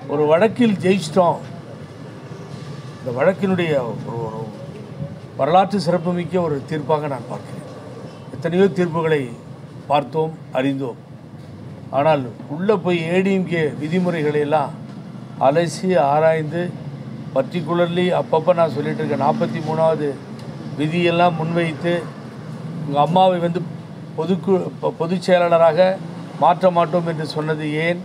ஒரு வழக்கில் ஜெயிச்சிட்டோம் இந்த வழக்கினுடைய ஒரு ஒரு வரலாற்று சிறப்புமிக்க ஒரு தீர்ப்பாக நான் பார்க்கிறேன் எத்தனையோ தீர்ப்புகளை பார்த்தோம் அறிந்தோம் ஆனால் உள்ளே போய் ஏடிஎம்கே விதிமுறைகளை எல்லாம் அலசி ஆராய்ந்து பர்டிகுலர்லி அப்பப்போ நான் சொல்லிட்டு இருக்கேன் நாற்பத்தி மூணாவது விதியெல்லாம் முன்வைத்து உங்கள் அம்மாவை வந்து பொதுக்கு பொ- பொதுச் செயலாளராக மாற்ற மாட்டோம் என்று சொன்னது ஏன்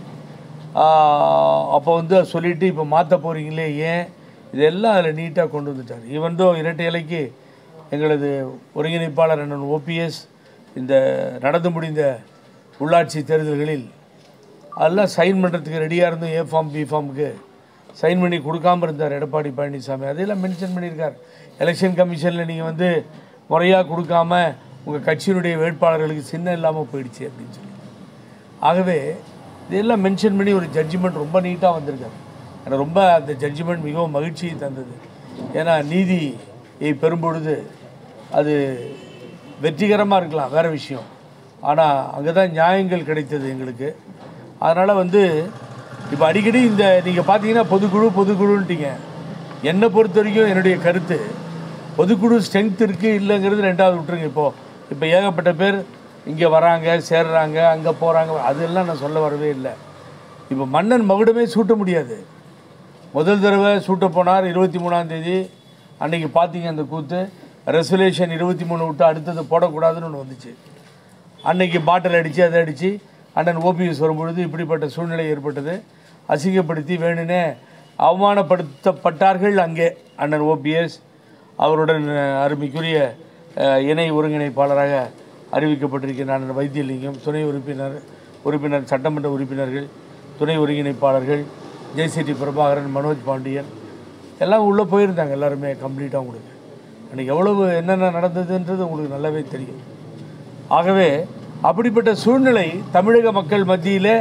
அப்போ வந்து சொல்லிட்டு இப்போ மாற்ற போகிறீங்களே ஏன் இதெல்லாம் அதில் நீட்டாக கொண்டு வந்துட்டார் ஈவன் தோ இரட்டை இலைக்கு எங்களது ஒருங்கிணைப்பாளர் அண்ணன் ஓபிஎஸ் இந்த நடந்து முடிந்த உள்ளாட்சி தேர்தல்களில் அதெல்லாம் சைன் பண்ணுறதுக்கு ரெடியாக இருந்தோம் ஏ ஃபார்ம் பி ஃபார்முக்கு சைன் பண்ணி கொடுக்காம இருந்தார் எடப்பாடி பழனிசாமி அதையெல்லாம் மென்ஷன் பண்ணியிருக்கார் எலெக்ஷன் கமிஷனில் நீங்கள் வந்து முறையாக கொடுக்காம உங்கள் கட்சியினுடைய வேட்பாளர்களுக்கு சின்னம் இல்லாமல் போயிடுச்சு அப்படின்னு சொல்லி ஆகவே இதெல்லாம் மென்ஷன் பண்ணி ஒரு ஜட்ஜ்மெண்ட் ரொம்ப நீட்டாக வந்திருக்காரு எனக்கு ரொம்ப அந்த ஜட்ஜ்மெண்ட் மிகவும் மகிழ்ச்சியை தந்தது ஏன்னா நீதியை பெறும்பொழுது அது வெற்றிகரமாக இருக்கலாம் வேறு விஷயம் ஆனால் அங்கே தான் நியாயங்கள் கிடைத்தது எங்களுக்கு அதனால் வந்து இப்போ அடிக்கடி இந்த நீங்கள் பார்த்தீங்கன்னா பொதுக்குழு பொதுக்குழுன்ட்டீங்க என்னை பொறுத்த வரைக்கும் என்னுடைய கருத்து பொதுக்குழு ஸ்ட்ரென்த் இருக்குது இல்லைங்கிறது ரெண்டாவது விட்டுருங்க இப்போது இப்போ ஏகப்பட்ட பேர் இங்கே வராங்க சேர்றாங்க அங்கே போகிறாங்க அதெல்லாம் நான் சொல்ல வரவே இல்லை இப்போ மன்னன் மகுடமே சூட்ட முடியாது முதல் தடவை சூட்ட போனார் இருபத்தி மூணாம் தேதி அன்னைக்கு பார்த்தீங்க அந்த கூத்து ரெசல்யூஷன் இருபத்தி மூணு விட்டு அடுத்தது போடக்கூடாதுன்னு ஒன்று வந்துச்சு அன்னைக்கு பாட்டில் அடித்து அதை அடித்து அண்ணன் ஓபிஎஸ் வரும்பொழுது இப்படிப்பட்ட சூழ்நிலை ஏற்பட்டது அசிங்கப்படுத்தி வேணுனே அவமானப்படுத்தப்பட்டார்கள் அங்கே அண்ணன் ஓபிஎஸ் அவருடன் அஹ், அருமைக்குரிய அஹ், இணை ஒருங்கிணைப்பாளராக அறிவிக்கப்பட்டிருக்கிற அண்ணன் வைத்தியலிங்கம் துணை உறுப்பினர் உறுப்பினர் சட்டமன்ற உறுப்பினர்கள் துணை ஒருங்கிணைப்பாளர்கள் ஜெய்சிடி பிரபாகரன் மனோஜ் பாண்டியன் எல்லாம் உள்ளே போயிருந்தாங்க எல்லாருமே கம்ப்ளீட்டாக உங்களுக்கு அன்றைக்கி எவ்வளவு என்னென்ன நடந்ததுன்றது உங்களுக்கு நல்லாவே தெரியும் ஆகவே அப்படிப்பட்ட சூழ்நிலை தமிழக மக்கள் மத்தியிலே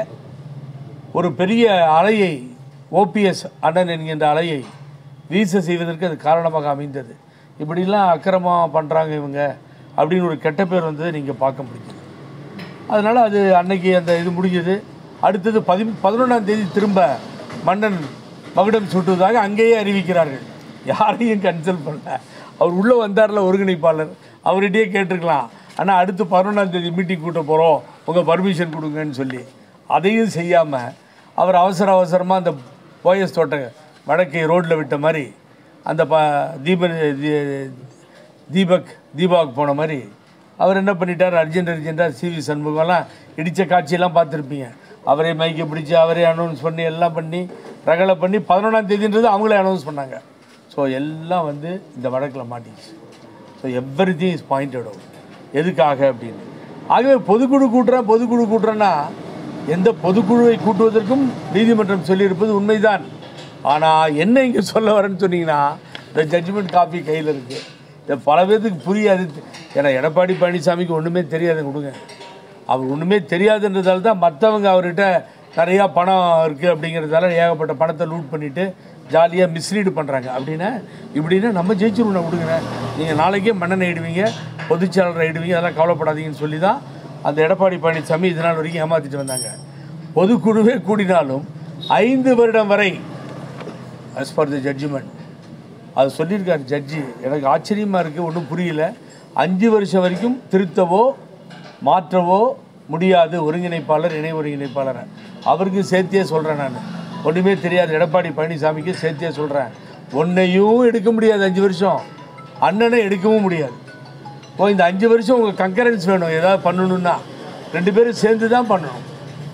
ஒரு பெரிய அலையை ஓபிஎஸ் அண்ணன் என்கின்ற அலையை வீச செய்வதற்கு அது காரணமாக அமைந்தது இப்படிலாம் அக்கிரமமாக பண்ணுறாங்க இவங்க அப்படின்னு ஒரு கெட்ட பேர் வந்ததை நீங்கள் பார்க்க முடியுது அதனால் அது அன்னைக்கு அந்த இது முடிஞ்சது அடுத்தது பதி பதினொன்றாம் தேதி திரும்ப மன்னன் மகுடம் சூட்டுவதாக அங்கேயே அறிவிக்கிறார்கள் யாரையும் கன்சல்ட் பண்ணல அவர் உள்ளே வந்தார்ல ஒருங்கிணைப்பாளர் அவர்கிட்டயே கேட்டிருக்கலாம் ஆனால் அடுத்து பதினொன்றாம் தேதி மீட்டிங் கூட்ட போகிறோம் உங்கள் பர்மிஷன் கொடுங்கன்னு சொல்லி அதையும் செய்யாமல் அவர் அவசர அவசரமாக அந்த போயஸ் தோட்ட வடக்கே ரோட்டில் விட்ட மாதிரி அந்த ப தீப தீ- தீபக் தீபாவுக்கு போன மாதிரி அவர் என்ன பண்ணிட்டார் அர்ஜென்ட் அர்ஜென்ட்டாக சிவி சண்முகம்லாம் இடித்த காட்சியெல்லாம் பார்த்துருப்பீங்க அவரே மைக்கை பிடிச்சி அவரே அனௌன்ஸ் பண்ணி எல்லாம் பண்ணி ரகலை பண்ணி பதினொன்றாம் தேதின்றது அவங்களே அனௌன்ஸ் பண்ணாங்க ஸோ எல்லாம் வந்து இந்த வழக்கில் மாட்டிச்சு so everything is pointed out எதுக்காக அப்படின்னு ஆகவே பொதுக்குழு கூட்டுறேன் பொதுக்குழு கூட்டுறேன்னா எந்த பொதுக்குழுவை கூட்டுவதற்கும் நீதிமன்றம் சொல்லியிருப்பது உண்மைதான் ஆனால் என்ன இங்கே சொல்ல வரேன்னு சொன்னீங்கன்னா இந்த ஜட்ஜ்மெண்ட் காப்பி கையில் இருக்குது இதை பல பேர்த்துக்கு புரியாது ஏன்னா எடப்பாடி பழனிசாமிக்கு ஒன்றுமே தெரியாது கொடுங்க அவர் ஒன்றுமே தெரியாதுன்றதால தான் மற்றவங்க அவர்கிட்ட நிறையா பணம் இருக்குது அப்படிங்கிறதால ஏகப்பட்ட பணத்தை லூட் பண்ணிவிட்டு ஜாலியாக மிஸ்லீடு பண்ணுறாங்க அப்படின்னா இப்படின்னா நம்ம ஜெயிச்சிருவோம் விடுங்க நீங்கள் நாளைக்கே மன்னனை இடுவீங்க பொதுச்செயலாளரை இடுவீங்க அதெல்லாம் கவலைப்படாதீங்கன்னு சொல்லி தான் அந்த எடப்பாடி பழனிசாமி இது நாள் வரைக்கும் ஏமாற்றிட்டு வந்தாங்க பொதுக்குழுவே கூடினாலும் ஐந்து வருடம் வரை அஸ் ஃபார் த ஜட்ஜ்மெண்ட் அது சொல்லியிருக்காரு ஜட்ஜி எனக்கு ஆச்சரியமாக இருக்குது ஒன்றும் புரியல அஞ்சு வருஷம் வரைக்கும் திருத்தவோ மாற்றவோ முடியாது ஒருங்கிணைப்பாளர் இணை ஒருங்கிணைப்பாளரை அவருக்கு சேர்த்தியே சொல்கிறேன் நான் ஒன்றுமே தெரியாது எடப்பாடி பழனிசாமிக்கு சேர்த்தியே சொல்கிறேன் ஒன்றையும் எடுக்க முடியாது அஞ்சு வருஷம் அண்ணனை எடுக்கவும் முடியாது ஓ இந்த அஞ்சு வருஷம் உங்கள் கங்கரன்ஸ் வேணும் ஏதாவது பண்ணணுன்னா ரெண்டு பேரும் சேர்ந்து தான் பண்ணணும்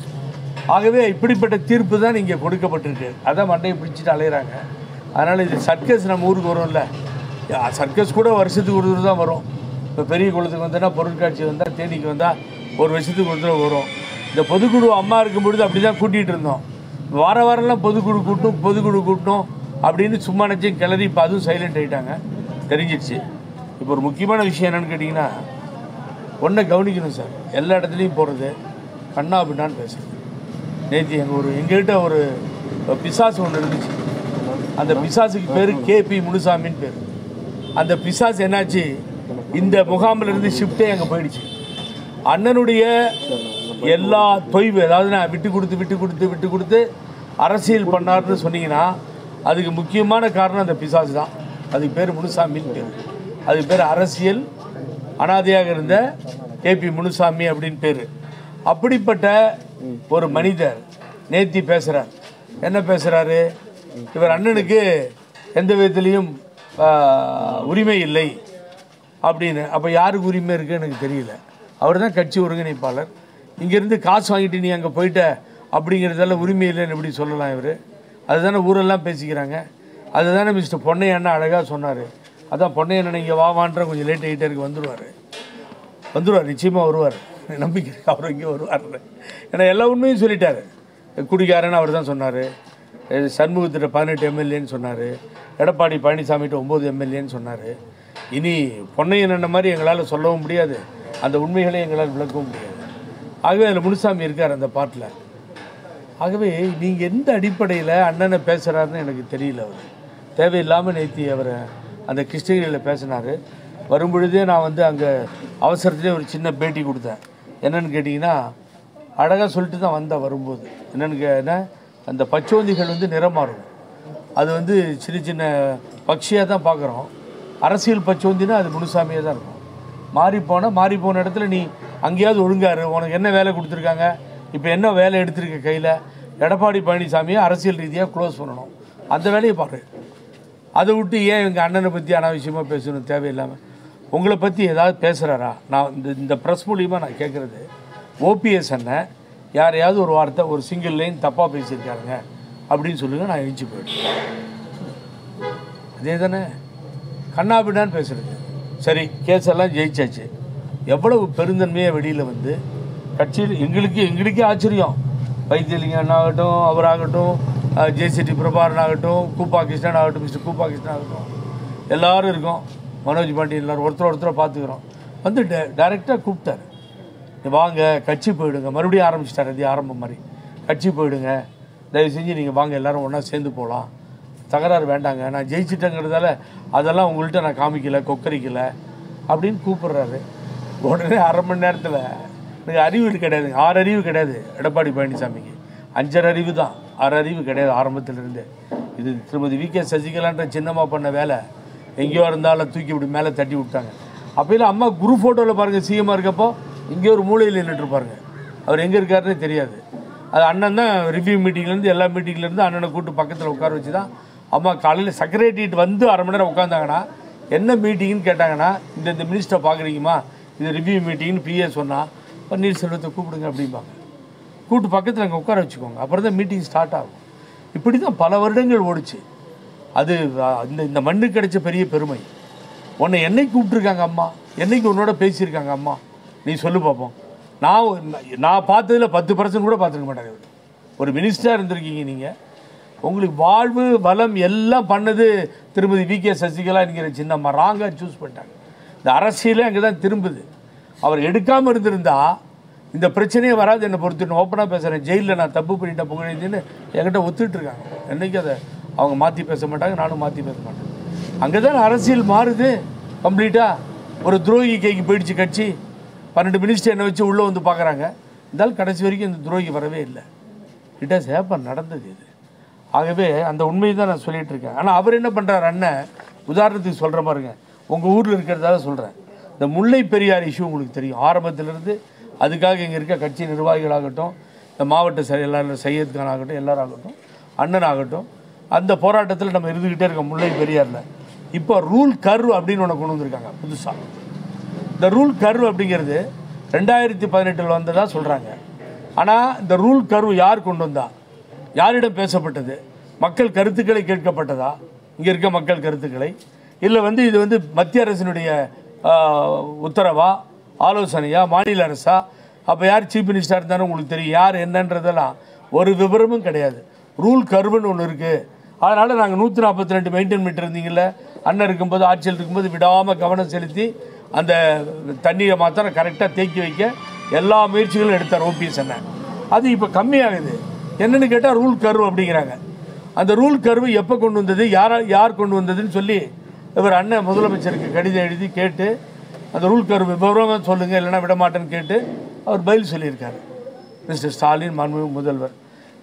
ஆகவே இப்படிப்பட்ட தீர்ப்பு தான் இங்கே கொடுக்கப்பட்டிருக்கு அதான் மண்டையை பிடிச்சிட்டு அலையிறாங்க அதனால் இது சர்க்கஸ் நம்ம ஊருக்கு வரும்ல யா- சர்க்கஸ் கூட வருஷத்துக்கு ஒரு தடவை தான் வரும் இப்போ பெரிய குளத்துக்கு வந்தோன்னா பொருட்காட்சி வந்தால் தேனிக்கு வந்தால் ஒரு வருஷத்துக்கு ஒரு தடவை வரும் இந்த பொதுக்குழு அம்மா இருக்கும் பொழுது அப்படி தான் கூட்டிகிட்டு இருந்தோம் வார வாரம்லாம் பொதுக்குழு கூட்டும் பொதுக்குழு கூட்டணும் அப்படின்னு சும்மா நினச்சும் கிளறி இப்போ அதுவும் சைலண்ட் ஆகிட்டாங்க தெரிஞ்சிடுச்சு இப்போ ஒரு முக்கியமான விஷயம் என்னென்னு கேட்டிங்கன்னா ஒன்றை கவனிக்கணும் சார் எல்லா இடத்துலையும் போகிறது கண்ணா பின்னான்னு பேசுறது நேற்று எங்கள் ஒரு எங்கள்கிட்ட ஒரு பிசாசு ஒன்று இருந்துச்சு அந்த பிசாசுக்கு பேர் கேபி முனுசாமின்னு பேர் அந்த பிசாசு என்னாச்சு இந்த முகாமில் இருந்து ஷிஃப்ட்டே அங்கே போயிடுச்சு அண்ணனுடைய எல்லா தொய்வு அதாவது நான் விட்டு கொடுத்து விட்டு கொடுத்து விட்டு கொடுத்து அரசியல் பண்ணார்னு சொன்னீங்கன்னா அதுக்கு முக்கியமான காரணம் அந்த பிசாசு தான் அதுக்கு பேர் முனுசாமின்னு பேர் அதுக்கு பேர் அரசியல் அனாதையாக இருந்த கேபி முனுசாமி அப்படின்னு பேர் அப்படிப்பட்ட ஒரு மனிதர் நேத்தி பேசுகிறார் என்ன பேசுகிறாரு இவர் அண்ணனுக்கு எந்த விதத்துலேயும் ஆஹ், உரிமை இல்லை அப்படின்னு அப்போ யாருக்கு உரிமை இருக்குது எனக்கு தெரியல அவர் தான் கட்சி ஒருங்கிணைப்பாளர் இங்கேருந்து காசு வாங்கிட்டு நீ அங்கே போயிட்ட அப்படிங்கிறதெல்லாம் உரிமை இல்லைன்னு எப்படி சொல்லலாம் இவர் அதுதானே ஊரெல்லாம் பேசிக்கிறாங்க அதுதானே மிஸ்டர் பொன்னையண்ணா அழகாக சொன்னார் அதான் பொன்னையண்ணன் இங்கே வாவான்ற கொஞ்சம் லேட் ஆகிட்டே இருக்கு வந்துடுவார் வந்துடுவார் நிச்சயமாக வருவார் நம்பிக்கை இருக்கு அவர் இங்கே வருவார் ஏன்னா எல்லா உண்மையும் சொல்லிட்டாரு குடிக்காரன்னு அவர் தான் சொன்னார் சண்முகத்திட்ட பதினெட்டு எம்எல்ஏன்னு சொன்னார் எடப்பாடி பழனிசாமிகிட்ட ஒம்பது எம்எல்ஏன்னு சொன்னார் இனி பொன்னையன் மாதிரி எங்களால் சொல்லவும் முடியாது அந்த உண்மைகளை எங்களால் விளக்கவும் முடியாது ஆகவே அதில் முனுசாமி இருக்கார் அந்த பாட்டில் ஆகவே நீங்கள் எந்த அடிப்படையில் அண்ணனை பேசுகிறாருன்னு எனக்கு தெரியல அவர் தேவையில்லாமல் நேத்தி அவர் அந்த கிருஷ்ணகிரியில் பேசினார் வரும்பொழுதே நான் வந்து அங்கே அவசரத்திலே ஒரு சின்ன பேட்டி கொடுத்தேன் என்னன்னு கேட்டிங்கன்னா அழகாக சொல்லிட்டு தான் வந்தேன் வரும்போது என்னென்னு கேட்டா அந்த பச்சோந்திகள் வந்து நிறம் மாறும் அது வந்து சின்ன சின்ன பக்ஷியாக தான் பார்க்குறோம் அரசியல் பச்சோந்தினா அது முனுசாமியாக தான் இருக்கும் மாறி போனால் மாறி போன இடத்துல நீ அங்கேயாவது ஒழுங்காரு உனக்கு என்ன வேலை கொடுத்துருக்காங்க இப்போ என்ன வேலை எடுத்திருக்க கையில் எடப்பாடி பழனிசாமியை அரசியல் ரீதியாக க்ளோஸ் பண்ணணும் அந்த வேலையை பாரு அதை விட்டு ஏன் எங்கள் அண்ணனை பற்றி அனாவசியமாக பேசணும் தேவையில்லாமல் உங்களை பற்றி ஏதாவது பேசுகிறாரா நான் இந்த இந்த ப்ரெஸ் மூலியமாக நான் கேட்குறது ஓபிஎஸ் அண்ணன் யாரையாவது ஒரு வார்த்தை ஒரு சிங்கிள் லைன் தப்பாக பேசியிருக்காருங்க அப்படின்னு சொல்லுங்கள் நான் எழுச்சி போயிடுவேன் அதே தானே கண்ணாபின்னான்னு பேசுறது சரி கேஸ் எல்லாம் ஜெயிச்சாச்சு எவ்வளவு பெருந்தன்மையாக வெளியில் வந்து கட்சியில் எங்களுக்கு எங்களுக்கே ஆச்சரியம் வைத்தியலிங்கம் அண்ணாகட்டும் அவராகட்டும் ஜேசிடி பிரபாகரன் ஆகட்டும் கூப்பா கிருஷ்ணன் ஆகட்டும் மிஸ்டர் கூப்பா கிருஷ்ணன் ஆகட்டும் எல்லாரும் இருக்கோம் மனோஜ் பாண்டியன் எல்லாரும் ஒருத்தர் ஒருத்தர் பார்த்துக்கிறோம் வந்து டே டைரெக்டாக கூப்பிட்டாரு நீ வாங்க கட்சி போயிடுங்க மறுபடியும் ஆரம்பிச்சிட்டார் அது ஆரம்பம் மாதிரி கட்சி போயிடுங்க தயவு செஞ்சு நீங்கள் வாங்க எல்லாரும் ஒன்றா சேர்ந்து போகலாம் தகராறு வேண்டாங்க நான் ஜெயிச்சிட்டேங்கிறதால அதெல்லாம் உங்கள்கிட்ட நான் காமிக்கல கொக்கரிக்கல அப்படின்னு கூப்பிடுறாரு உடனே அரை மணி நேரத்தில் எனக்கு அறிவு கிடையாது ஆறு அறிவு கிடையாது எடப்பாடி பழனிசாமிக்கு அஞ்சரை அறிவு தான் ஆறு அறிவு கிடையாது ஆரம்பத்திலிருந்து இது திருமதி வி கே சசிகலான்ற சின்னம்மா பண்ண வேலை எங்கேயோ இருந்தாலும் தூக்கி இப்படி மேலே தட்டி விட்டாங்க அப்போலாம் அம்மா குரு ஃபோட்டோவில் பாருங்கள் சிஎம்மாக இருக்கப்போ இங்கே ஒரு மூலையில் நின்றுட்டு பாருங்க அவர் எங்கே இருக்காருன்னே தெரியாது அது அண்ணன் தான் ரிவ்யூ மீட்டிங்லேருந்து எல்லா மீட்டிங்லேருந்து அண்ணனை கூட்டு பக்கத்தில் உட்கார வச்சு தான் அம்மா காலையில் செக்ரட்டரியேட் வந்து அரை மணி நேரம் உட்காந்தாங்கன்னா என்ன மீட்டிங்னு கேட்டாங்கன்னா இந்த இந்த மினிஸ்டரை பார்க்குறீங்கம்மா இது ரிவ்யூ மீட்டிங்னு பிஏ சொன்னால் பன்னீர்செல்வத்தை கூப்பிடுங்க அப்படிம்பாங்க கூட்டு பக்கத்தில் அங்கே உட்கார வச்சுக்கோங்க அப்புறம் தான் மீட்டிங் ஸ்டார்ட் ஆகும் இப்படி தான் பல வருடங்கள் ஓடுச்சு அது அஹ், இந்த இந்த மண்ணுக்கு கிடைச்ச பெரிய பெருமை உன்னை என்னைக்கு கூப்பிட்ருக்காங்க அம்மா என்னைக்கு உன்னோட பேசியிருக்காங்க அம்மா நீ சொல்லு பார்ப்போம் நான் ஒரு- நான் பார்த்ததில் பத்து பர்சன்ட் கூட பார்த்துருக்க மாட்டாங்க இவரு. ஒரு மினிஸ்டராக இருந்திருக்கீங்க நீங்கள் உங்களுக்கு வாழ்வு பலம் எல்லாம் பண்ணது திருமதி வி கே சசிகலா என்கிற சின்னம்மா ராங்காக சூஸ் பண்ணிட்டாங்க இந்த அரசியலே அங்கே தான் திரும்புது அவர் எடுக்காமல் இருந்திருந்தா இந்த பிரச்சனையே வராது என்னை பொறுத்து ஓப்பனாக பேசுகிறேன் ஜெயிலில் நான் தப்பு பண்ணிட்டேன் புகழ்ந்துன்னு என்கிட்ட ஒத்துட்டு இருக்காங்க என்னைக்கு அதை அவங்க மாற்றி பேச மாட்டாங்க நானும் மாற்றி பேச மாட்டேன் அங்கே தான் அரசியல் மாறுது கம்ப்ளீட்டாக ஒரு துரோகி கைக்கு போயிடுச்சு கட்சி பன்னெண்டு மினிஸ்டர் என்னை வச்சு உள்ளே வந்து பார்க்குறாங்க இருந்தாலும் கடைசி வரைக்கும் இந்த துரோகி வரவே இல்லை இட் ஹஸ் ஹேப்பன் நடந்தது இது ஆகவே அந்த உண்மையை தான் நான் சொல்லிட்டு இருக்கேன் ஆனால் அவர் என்ன பண்ணுறாரு அண்ணன் உதாரணத்துக்கு சொல்கிற பாருங்க உங்கள் ஊரில் இருக்கிறதால சொல்கிறேன் இந்த முல்லை பெரியார் இஷ்யூ உங்களுக்கு தெரியும் ஆரம்பத்திலிருந்து அதுக்காக இங்கே இருக்க கட்சி நிர்வாகிகளாகட்டும் இந்த மாவட்ட செயலாளர் சையத் கான் ஆகட்டும் எல்லாரும் ஆகட்டும் அண்ணன் ஆகட்டும் அந்த போராட்டத்தில் நம்ம இருந்துக்கிட்டே இருக்கோம் முல்லை பெரியாரில் இப்போ ரூல் கர்வ் அப்படின்னு ஒன்று கொண்டு வந்திருக்காங்க புதுசாக இந்த ரூல் கர்வ் அப்படிங்கிறது ரெண்டாயிரத்தி பதினெட்டில் வந்ததா சொல்கிறாங்க ஆனால் இந்த ரூல் கர்வ் யார் கொண்டு வந்தா யாரிடம் பேசப்பட்டது மக்கள் கருத்துக்களை கேட்கப்பட்டதா இங்கே இருக்க மக்கள் கருத்துக்களை இல்லை வந்து இது வந்து மத்திய அரசினுடைய ஆஹ், உத்தரவா ஆலோசனையா மாநில அரசா அப்போ யார் சீஃப் மினிஸ்டர் இருந்தாலும் உங்களுக்கு தெரியும் யார் என்னன்றதெல்லாம் ஒரு விவரமும் கிடையாது ரூல் கர்வுன்னு ஒன்று இருக்குது அதனால் நாங்கள் நூற்றி நாற்பத்தி ரெண்டு மெயின்டைன் மீட்டர் இருந்தீங்கல்ல அண்ணன் இருக்கும்போது ஆட்சியில் இருக்கும்போது விடாமல் கவனம் செலுத்தி அந்த தண்ணியை மாத்திரம் கரெக்டாக தேக்கி வைக்க எல்லா முயற்சிகளும் எடுத்தார் ஓபிஎஸ் அண்ணன் அது இப்போ கம்மியாகுது என்னன்னு கேட்டால் ரூல் கர்வ் அப்படிங்கிறாங்க அந்த ரூல் கர்வு எப்போ கொண்டு வந்தது யாரா யார் கொண்டு வந்ததுன்னு சொல்லி இவர் அண்ணன் முதலமைச்சருக்கு கடிதம் எழுதி கேட்டு அந்த ரூல் கர்வு விவரமாக சொல்லுங்கள் இல்லைன்னா விட மாட்டேன்னு கேட்டு அவர் பதில் சொல்லியிருக்காரு மிஸ்டர் ஸ்டாலின் மாண்புமிகு முதல்வர்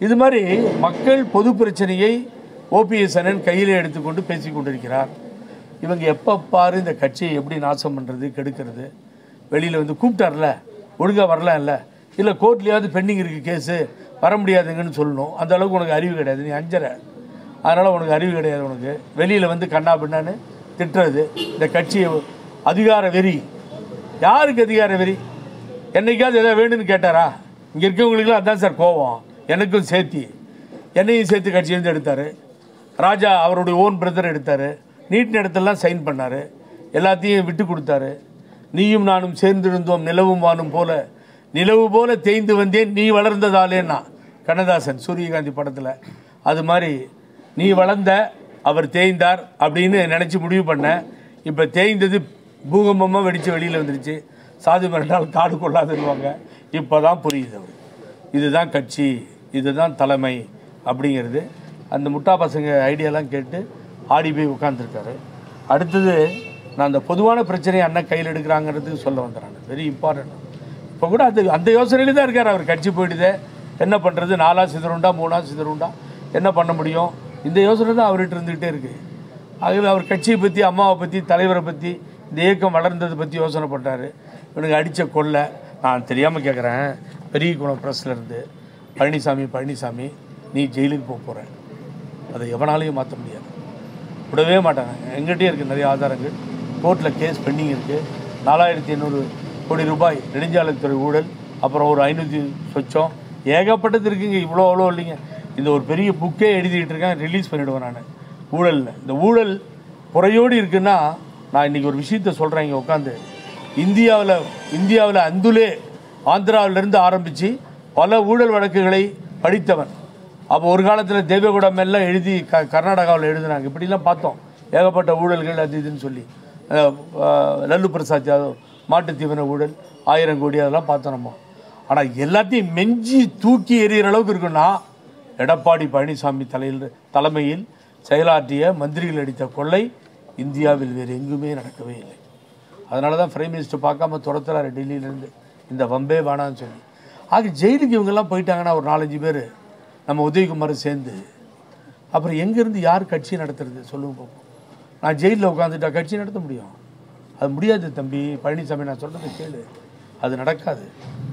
இது மாதிரி மக்கள் பொது பிரச்சனையை ஓபிஎஸ் அண்ணன் கையில் எடுத்துக்கொண்டு பேசி கொண்டிருக்கிறார் இவங்க எப்போ பாரு இந்த கட்சியை எப்படி நாசம் பண்ணுறது கெடுக்கிறது வெளியில் வந்து கூப்பிட்டார்ல ஒழுங்காக வரலாம் இல்லை இல்லை கோர்ட்லேயாவது பெண்டிங் இருக்குது கேஸு வர முடியாதுங்கன்னு சொல்லணும் அந்த அளவுக்கு உனக்கு அறிவு கிடையாது நீ அஞ்சரை அதனால் உனக்கு அறிவு கிடையாது உனக்கு வெளியில் வந்து கண்ணா பின்னான்னு திட்டுறது இந்த கட்சியை அதிகார வெறி யாருக்கு அதிகார வெறி என்னைக்காவது எதாவது வேணும்னு கேட்டாரா இங்கே இருக்கவங்களுக்குலாம் அதான் சார் கோவம் எனக்கும் சேர்த்தி என்னையும் சேர்த்து கட்சியிலேருந்து எடுத்தார் ராஜா அவருடைய ஓன் பிரதர் எடுத்தார் நீட் இடத்தெல்லாம் சைன் பண்ணார் எல்லாத்தையும் விட்டு கொடுத்தாரு நீயும் நானும் சேர்ந்திருந்தோம் நிலவும் வானும் போல நிலவு போல தேய்ந்து வந்தேன் நீ வளர்ந்ததாலேன்னா கண்ணதாசன் சூரியகாந்தி படத்தில் அது மாதிரி நீ வளர்ந்த அவர் தேய்ந்தார் அப்படின்னு நினச்சி முடிவு பண்ணேன் இப்போ தேய்ந்தது பூகம்பமாக வெடித்து வெளியில் வந்துருச்சு சாது மிரட்டால் காடு கொள்ளாதுன்னுவாங்க இப்போ தான் புரியுது அவர் இதுதான் கட்சி இதுதான் தலைமை அப்படிங்கிறது அந்த முட்டா பசங்க ஐடியாலாம் கேட்டு ஆடி போய் உட்காந்துருக்காரு அடுத்தது நான் அந்த பொதுவான பிரச்சனையை அண்ணன் கையில் எடுக்கிறாங்கிறதுக்கு சொல்ல வந்துடுறேன் வெரி இம்பார்ட்டன்ட் இப்போ கூட அது அந்த யோசனையில தான் இருக்கார் அவர் கட்சி போயிடுதே என்ன பண்ணுறது நாலா சிதறுண்டா மூணா சிதறுண்டா என்ன பண்ண முடியும் இந்த யோசனை தான் அவர்கிட்ட இருந்துக்கிட்டே இருக்குது அதில் அவர் கட்சியை பற்றி அம்மாவை பற்றி தலைவரை பற்றி இந்த இயக்கம் வளர்ந்ததை பற்றி யோசனை பண்ணுறாரு இவனுக்கு அடித்த கொள்ளை நான் தெரியாமல் கேட்குறேன் பெரிய குணம் ப்ரெஸ்ல இருந்து பழனிசாமி பழனிசாமி நீ ஜெயிலுக்கு போக போகிற அதை எவனாலையும் மாற்ற முடியாது விடவே மாட்டாங்க எங்கிட்டே இருக்குது நிறைய ஆதாரங்கள் கோர்ட்டில் கேஸ் பெண்டிங் இருக்குது நாலாயிரத்தி எண்ணூறு கோடி ரூபாய் நெடுஞ்சாலைத்துறை ஊழல் அப்புறம் ஒரு ஐநூற்றி சொச்சம் ஏகப்பட்டது இருக்குங்க இவ்வளோ அவ்வளோ இல்லைங்க இந்த ஒரு பெரிய புக்கே எழுதிட்டு இருக்கேன் ரிலீஸ் பண்ணிவிடுவேன் நான் ஊழலில் இந்த ஊழல் குறையோடு இருக்குன்னா நான் இன்றைக்கி ஒரு விஷயத்த சொல்கிறேன் இங்கே உட்காந்து இந்தியாவில் இந்தியாவில் அந்துலே ஆந்திராவிலிருந்து ஆரம்பித்து பல ஊழல் வழக்குகளை படித்தவன் அப்போ ஒரு காலத்தில் தேவகுடம் எல்லாம் எழுதி க கர்நாடகாவில் எழுதுனாங்க இப்படிலாம் பார்த்தோம் ஏகப்பட்ட ஊழல்கள் அது இதுன்னு சொல்லி அஹ், அஹ், லல்லு பிரசாத் யாதவ் மாட்டுத் தீவன ஊழல் ஆயிரம் கோடி அதெல்லாம் பார்த்தோம் நம்ம ஆனால் எல்லாத்தையும் மெஞ்சி தூக்கி எறிகிற அளவுக்கு இருக்குன்னா எடப்பாடி பழனிசாமி தலையில் தலைமையில் செயலாற்றிய மந்திரிகள் அடித்த கொள்ளை இந்தியாவில் வேறு எங்குமே நடக்கவே இல்லை அதனால தான் பிரைம் மினிஸ்டர் பார்க்காம துரத்துறாரு டெல்லியிலேருந்து இந்த வம்பே வேணான்னு சொல்லி ஆக ஜெயிலுக்கு இவங்கெல்லாம் போயிட்டாங்கன்னா ஒரு நாலஞ்சு பேர் நம்ம உதயகுமார் சேர்ந்து அப்புறம் எங்கேருந்து யார் கட்சி நடத்துறது சொல்லுங்க பார்ப்போம் நான் ஜெயிலில் உட்காந்துட்டா கட்சி நடத்த முடியும் அது முடியாது தம்பி பழனிசாமி நான் சொல்கிறத கேளு அது நடக்காது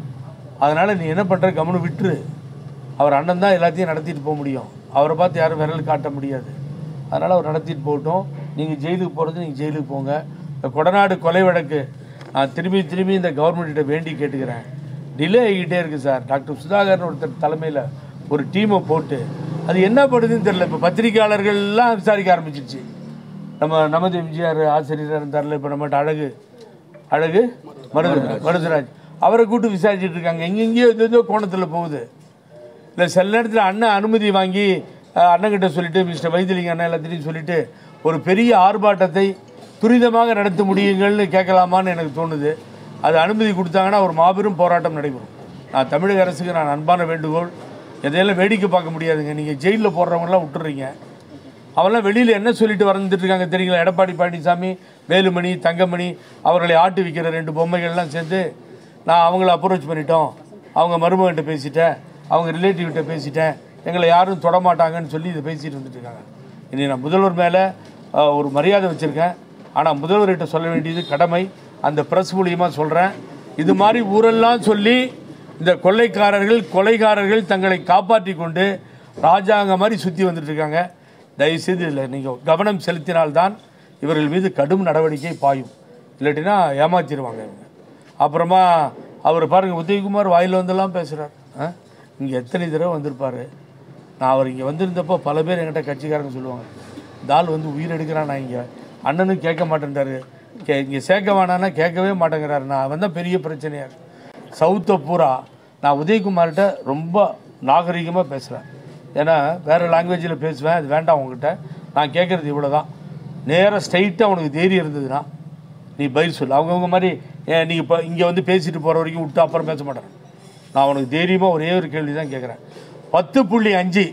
அதனால் நீ என்ன பண்ணுற கவனு விட்டுரு அவர் அண்ணன் தான் எல்லாத்தையும் நடத்திட்டு போக முடியும் அவரை பார்த்து யாரும் விரல் காட்ட முடியாது அதனால் அவர் நடத்திட்டு போகட்டும் நீங்கள் ஜெயிலுக்கு போகிறது நீங்கள் ஜெயிலுக்கு போங்க இந்த கொடநாடு கொலை வழக்கு நான் திரும்பி திரும்பி இந்த கவர்மெண்ட்டிட்ட வேண்டி கேட்டுக்கிறேன் டிலே ஆகிக்கிட்டே இருக்குது சார் டாக்டர் சுதாகர்னு ஒருத்தர் தலைமையில் ஒரு டீமை போட்டு அது என்ன பண்ணுதுன்னு தெரியல இப்போ பத்திரிக்கையாளர்கள்லாம் விசாரிக்க ஆரம்பிச்சிருச்சு நம்ம நமது எம்ஜிஆர் ஆசிரியராக இருந்தார்ல இப்போ நம்மகிட்ட அழகு அழகு மருது மருதுராஜ் அவரை கூட்டு விசாரிச்சுட்டு இருக்காங்க எங்கெங்கேயோ ஏதோ கோணத்தில் போகுது இல்லை சில நேரத்தில் அண்ணன் அனுமதி வாங்கி அஹ், அண்ணன்கிட்ட சொல்லிட்டு மிஸ்டர் வைத்திலிங்க அண்ணன் எல்லாத்தையும் சொல்லிட்டு ஒரு பெரிய ஆர்ப்பாட்டத்தை துரிதமாக நடத்த முடியுங்கள்னு கேட்கலாமான்னு எனக்கு தோணுது அது அனுமதி கொடுத்தாங்கன்னா ஒரு மாபெரும் போராட்டம் நடைபெறும் நான் தமிழக அரசுக்கு நான் அன்பான வேண்டுகோள் எதையெல்லாம் வேடிக்கை பார்க்க முடியாதுங்க நீங்கள் ஜெயிலில் போடுறவங்களாம் விட்டுறீங்க அவெல்லாம் வெளியில் என்ன சொல்லிட்டு வந்துட்டு இருக்காங்க தெரியுங்களா எடப்பாடி பழனிசாமி வேலுமணி தங்கமணி அவர்களை ஆட்டு விற்கிற ரெண்டு பொம்மைகள்லாம் சேர்ந்து நான் அவங்கள அப்ரோச் பண்ணிட்டோம் அவங்க மருமகன்கிட்ட பேசிட்டேன் அவங்க ரிலேட்டிவ்கிட்ட பேசிட்டேன் எங்களை யாரும் தொடமாட்டாங்கன்னு சொல்லி இதை பேசிட்டு வந்துட்டு இருக்காங்க இனி நான் முதல்வர் மேலே ஒரு மரியாதை வச்சுருக்கேன் ஆனால் முதல்வர்கிட்ட சொல்ல வேண்டியது கடமை அந்த ப்ரெஸ் மூலியமாக சொல்கிறேன் இது மாதிரி ஊரெல்லாம் சொல்லி இந்த கொள்ளைக்காரர்கள் கொலைகாரர்கள் தங்களை காப்பாற்றி கொண்டு ராஜாங்க மாதிரி சுற்றி வந்துட்டு இருக்காங்க தயவுசெய்து இதில் நீங்கள் கவனம் செலுத்தினால்தான் இவர்கள் மீது கடும் நடவடிக்கை பாயும் இல்லாட்டினா ஏமாத்திடுவாங்க இவங்க அப்புறமா அவர் பாருங்கள் உதயகுமார் வாயில் வந்தெல்லாம் பேசுகிறார் இங்கே எத்தனை தடவை வந்திருப்பார் நான் அவர் இங்கே வந்திருந்தப்போ பல பேர் என்கிட்ட கட்சிக்காரங்க சொல்லுவாங்க இந்த ஆள் வந்து உயிர் எடுக்கிறான் நான் இங்கே அண்ணனும் கேட்க மாட்டேன்றாரு கே இங்கே சேர்க்க வேணான்னா கேட்கவே மாட்டேங்கிறாரு நான் வந்தால் பெரிய பிரச்சனையாக இருக்கு சவுத்தை பூரா நான் உதயகுமார்கிட்ட ரொம்ப நாகரிகமாக பேசுகிறேன் ஏன்னா வேறு லாங்குவேஜில் பேசுவேன் அது வேண்டாம் உங்ககிட்ட நான் கேட்குறது இவ்வளோ தான் நேராக ஸ்ட்ரைட்டாக உனக்கு தைரியம் இருந்ததுன்னா நீ பதில் சொல்லு அவங்கவுங்க மாதிரி ஏன் நீ இப்போ இங்கே வந்து பேசிட்டு போகிற வரைக்கும் விட்டு அப்புறம் பேச மாட்டேன் நான் உனக்கு தைரியமாக ஒரே ஒரு கேள்வி தான் கேட்குறேன் பத்து புள்ளி அஞ்சு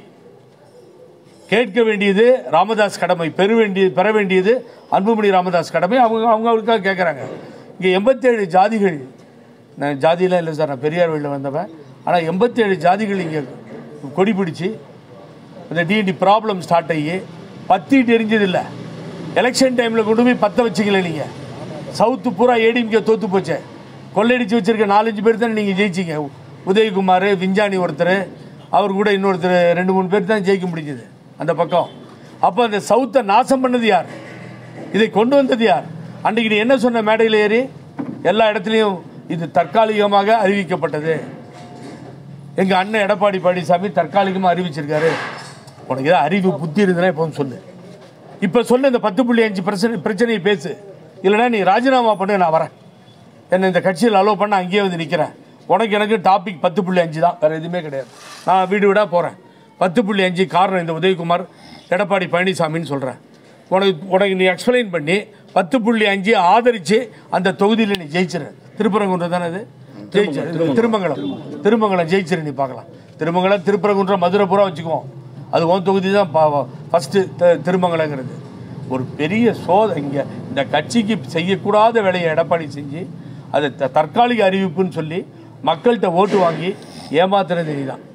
கேட்க வேண்டியது ராமதாஸ் கடமை பெற வேண்டியது பெற வேண்டியது அன்புமணி ராமதாஸ் கடமை அவங்க அவங்க அவங்களுக்காக கேட்குறாங்க இங்கே எண்பத்தேழு ஜாதிகள் நான் ஜாதியெலாம் இல்லை சார் நான் பெரியார் வழியில் வந்தவன் ஆனால் எண்பத்தேழு ஜாதிகள் இங்கே கொடி பிடிச்சி இந்த டிஎன்டி ப்ராப்ளம் ஸ்டார்ட் ஆகி பத்திட்டு எரிஞ்சதில்லை எலெக்ஷன் டைமில் கொண்டு போய் பற்ற வச்சிக்கல நீங்கள் சவுத்து பூரா ஏடிஎம்கே தோத்து போச்சே கொள்ளையடிச்சு வச்சிருக்க நாலஞ்சு பேர் தானே நீங்கள் ஜெயிச்சிங்க உதயகுமார் விஞ்ஞானி ஒருத்தர் அவர் கூட இன்னொருத்தர் ரெண்டு மூணு பேர் தான் ஜெயிக்க முடிஞ்சது அந்த பக்கம் அப்போ அந்த சவுத்தை நாசம் பண்ணது யார் இதை கொண்டு வந்தது யார் அன்றைக்கு நீ என்ன சொன்ன மேடையில் ஏறி எல்லா இடத்துலையும் இது தற்காலிகமாக அறிவிக்கப்பட்டது எங்க அண்ணன் எடப்பாடி பழனிசாமி தற்காலிகமாக அறிவிச்சிருக்காரு உனக்கு ஏதாவது அறிவு புத்தி இருந்தனா இப்போ வந்து சொல்லு இப்போ சொல்லு இந்த பத்து புள்ளி அஞ்சு பிரச்சனை பிரச்சனையை பேசு இல்லைன்னா நீ ராஜினாமா பண்ணு நான் வரேன் என்னை இந்த கட்சியில் அலோவ் பண்ண அங்கேயே வந்து நிற்கிறேன் உனக்கு எனக்கு டாபிக் பத்து புள்ளி அஞ்சு தான் வேறு எதுவுமே கிடையாது நான் வீடு வீடாக போகிறேன் பத்து புள்ளி அஞ்சு காரணம் இந்த உதயகுமார் எடப்பாடி பழனிசாமின்னு சொல்கிறேன் உனக்கு உனக்கு நீ எக்ஸ்பிளைன் பண்ணி பத்து புள்ளி அஞ்சு ஆதரித்து அந்த தொகுதியில் நீ ஜெயிச்சிரு திருப்பரங்குன்றம் தானே அது ஜெயிச்சிரு திருமங்கலம் திருமங்கலம் ஜெயிச்சிரு நீ பார்க்கலாம் திருமங்கலம் திருப்பரங்குன்றம் மதுரை பூரா வச்சுக்குவோம் அது உன் தொகுதி தான் ஃபஸ்ட்டு திருமங்கலங்கிறது ஒரு பெரிய சோத இங்கே இந்த கட்சிக்கு செய்யக்கூடாத வேலையை எடப்பாடி செஞ்சு அதை த- தற்காலிக அறிவிப்புன்னு சொல்லி மக்கள்கிட்ட ஓட்டு வாங்கி ஏமாத்துறது நீ தான்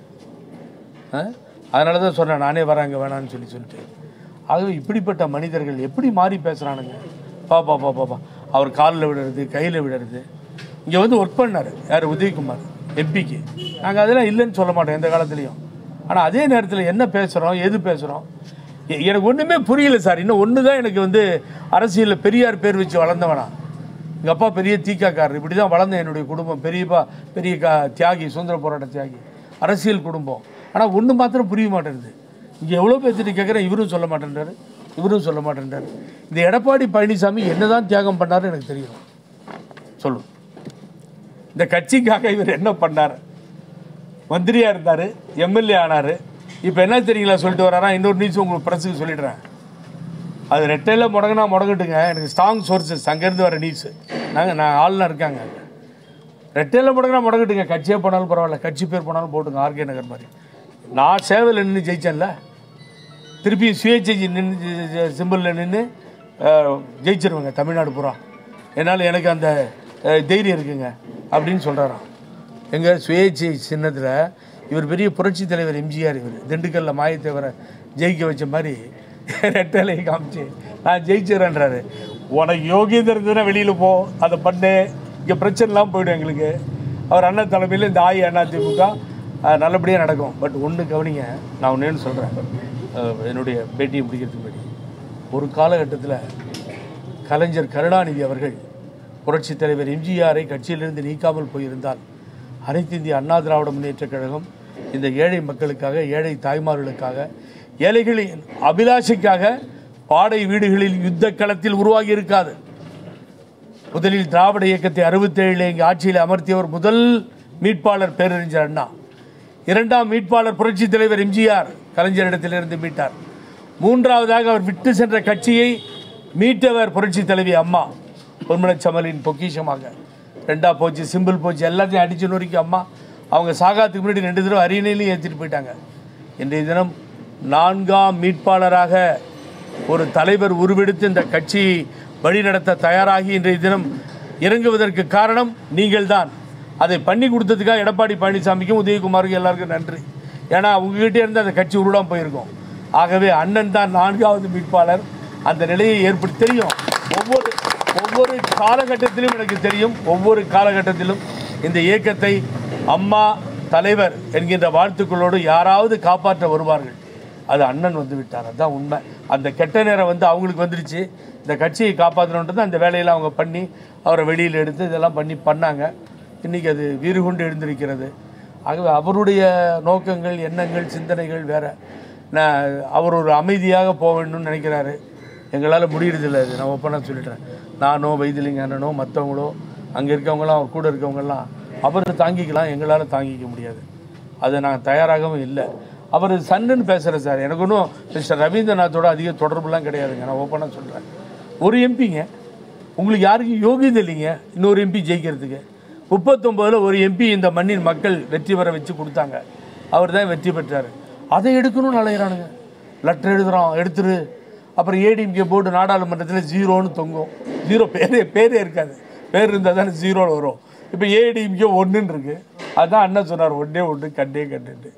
அதனால தான் சொன்னேன் நானே வரேன் அங்கே வேணான்னு சொல்லி சொல்லிட்டு ஆகவே இப்படிப்பட்ட மனிதர்கள் எப்படி மாறி பேசுகிறானுங்க பாப்பா பா பாப்பா அவர் காலில் விடுறது கையில் விடுறது இங்கே வந்து ஒர்க் பண்ணார் யார் உதயகுமார் எம்பிக்கு நாங்கள் அதெல்லாம் இல்லைன்னு சொல்ல மாட்டோம் எந்த காலத்துலேயும் ஆனால் அதே நேரத்தில் என்ன பேசுகிறோம் எது பேசுகிறோம் எனக்கு ஒன்றுமே புரியல சார் இன்னும் ஒன்று தான் எனக்கு வந்து அரசியலில் பெரியார் பேர் வச்சு வளர்ந்தவனா எங்கள் அப்பா பெரிய தீக்காக்காரர் இப்படி தான் வளர்ந்தேன் என்னுடைய குடும்பம் பெரியப்பா பெரிய கா தியாகி சுதந்திர போராட்ட தியாகி அரசியல் குடும்பம் ஆனால் ஒன்று மாத்திரம் புரிய மாட்டேங்குது இங்கே எவ்வளோ பேர்த்திட்டு கேட்குறேன் இவரும் சொல்ல மாட்டேன்றாரு இவரும் சொல்ல மாட்டேன்றாரு இந்த எடப்பாடி பழனிசாமி என்னதான் தியாகம் பண்ணாரு எனக்கு தெரியும் சொல்லு இந்த கட்சிக்காக இவர் என்ன பண்ணார் மந்திரியா இருந்தார் எம்எல்ஏ ஆனார் இப்போ என்ன தெரியுங்களா சொல்லிட்டு வராரா இன்னொரு நியூஸ் உங்களுக்கு ப்ரெஸ்ஸுக்கு சொல்லிடுறேன் அது ரெட்டையில் முடங்கினா முடங்கட்டுங்க எனக்கு ஸ்ட்ராங் சோர்சஸ் அங்கேருந்து வர நியூஸு நாங்கள் நான் ஆள்லாம் இருக்காங்க ரெட்டையில் முடங்கினா முடங்கட்டுங்க கட்சியே போனாலும் பரவாயில்ல கட்சி பேர் போனாலும் போட்டுங்க ஆர்கே நகர் மாதிரி நான் சேவையில் நின்று ஜெயிச்சேன்ல திருப்பி சுயேட்சை நின்று சிம்பிளில் நின்று ஜெயிச்சிருவேங்க தமிழ்நாடு பூரா என்னால் எனக்கு அந்த அஹ், தைரியம் இருக்குங்க அப்படின்னு சொல்கிறாராம் எங்கள் சுயேட்சை சின்னத்தில் இவர் பெரிய புரட்சி தலைவர் எம்ஜிஆர் இவர் திண்டுக்கல்லில் மாயத்தேவரை ஜெயிக்க வச்ச மாதிரி ரெட்டலை காமிச்சு நான் ஜெயிச்சிடறேன்றாரு உனக்கு யோகியதை இருந்ததுன்னா வெளியில் போ அதை பண்ணு இங்கே பிரச்சனைலாம் போயிடும் எங்களுக்கு அவர் அண்ணன் தலைமையில் இந்த ஆயி அண்ணா திமுக நல்லபடியாக நடக்கும் பட் ஒன்று கவனிங்க நான் ஒன்று சொல்கிறேன் என்னுடைய பேட்டியை முடிக்கிறதுக்கு முன்னாடி ஒரு காலகட்டத்தில் கலைஞர் கருணாநிதி அவர்கள் புரட்சித் தலைவர் எம்ஜிஆரை கட்சியிலிருந்து நீக்காமல் போயிருந்தால் அனைத்து இந்திய அண்ணா திராவிட முன்னேற்றக் கழகம் இந்த ஏழை மக்களுக்காக ஏழை தாய்மார்களுக்காக ஏழைகளின் அபிலாஷைக்காக பாடை வீடுகளில் யுத்த களத்தில் உருவாகி இருக்காது முதலில் திராவிட இயக்கத்தை அறுபத்தேழில் இங்கே ஆட்சியில் அமர்த்தியவர் முதல் மீட்பாளர் பேரறிஞர் அண்ணா இரண்டாம் மீட்பாளர் புரட்சித் தலைவர் எம்ஜிஆர் கலைஞரிடத்திலிருந்து மீட்டார் மூன்றாவதாக அவர் விட்டு சென்ற கட்சியை மீட்டவர் புரட்சித் தலைவி அம்மா பொன்மனச்சமலின் பொக்கிஷமாக ரெண்டா போச்சு சிம்பிள் போச்சு எல்லாத்தையும் அடிச்சு நொறுக்கி அம்மா அவங்க சாகாத்துக்கு முன்னாடி ரெண்டு தடவை அரியணையிலையும் ஏற்றிட்டு போயிட்டாங்க இன்றைய தினம் நான்காம் மீட்பாளராக ஒரு தலைவர் உருவெடுத்து இந்த கட்சியை வழிநடத்த தயாராகி இன்றைய தினம் இறங்குவதற்கு காரணம் நீங்கள்தான் அதை பண்ணி கொடுத்ததுக்காக எடப்பாடி பழனிசாமிக்கும் உதயகுமாருக்கும் எல்லாருக்கும் நன்றி ஏன்னா உங்ககிட்ட இருந்து அந்த கட்சி உருடாம போயிருக்கும் ஆகவே அண்ணன் தான் நான்காவது மீட்பாளர் அந்த நிலையை ஏற்படுத்தி தெரியும் ஒவ்வொரு ஒவ்வொரு காலகட்டத்திலும் எனக்கு தெரியும் ஒவ்வொரு காலகட்டத்திலும் இந்த இயக்கத்தை அம்மா தலைவர் என்கின்ற வாழ்த்துக்களோடு யாராவது காப்பாற்ற வருவார்கள் அது அண்ணன் வந்து விட்டார் அதுதான் உண்மை அந்த கெட்ட நேரம் வந்து அவங்களுக்கு வந்துடுச்சு இந்த கட்சியை காப்பாற்றணுன்றது அந்த வேலையெல்லாம் அவங்க பண்ணி அவரை வெளியில் எடுத்து இதெல்லாம் பண்ணி பண்ணாங்க இன்றைக்கி அது வீறு கொண்டு எழுந்திருக்கிறது ஆகவே அவருடைய நோக்கங்கள் எண்ணங்கள் சிந்தனைகள் வேற நான் அவர் ஒரு அமைதியாக போக வேண்டும்னு நினைக்கிறாரு எங்களால் முடியறதில்ல அது நான் ஒப்பனாக சொல்லிடுறேன் நானோ வைத்திலிங்க அண்ணனோ மற்றவங்களோ அங்கே இருக்கவங்களாம் அவர் கூட இருக்கவங்கெல்லாம் அவர் தாங்கிக்கலாம் எங்களால் தாங்கிக்க முடியாது அது நான் தயாராகவும் இல்லை அவர் சன்னுன்னு பேசுகிறேன் சார் எனக்கு ஒன்றும் மிஸ்டர் ரவீந்திரநாத்தோட அதிக தொடர்புலாம் கிடையாதுங்க நான் ஓப்பனாக சொல்கிறேன் ஒரு எம்பிங்க உங்களுக்கு யாருக்கும் யோகியதை இல்லைங்க இன்னொரு எம்பி ஜெயிக்கிறதுக்கு முப்பத்தொம்போதில் ஒரு எம்பி இந்த மண்ணின் மக்கள் வெற்றி பெற வச்சு கொடுத்தாங்க அவர் தான் வெற்றி பெற்றார் அதை எடுக்கணும்னு அலையிறானுங்க லெட்டர் எழுதுகிறோம் எடுத்துரு அப்புறம் ஏடிஎம்கே போர்டு நாடாளுமன்றத்தில் ஜீரோன்னு தொங்கும் ஜீரோ பேரே பேரே இருக்காது பேர் இருந்தால் தானே ஜீரோவில் வரும் இப்போ ஏடிஎம்கே ஒன்றுன்னு இருக்கு அதான் அண்ணன் சொன்னார் ஒன்றே ஒன்று கண்டே கண்டுட்டு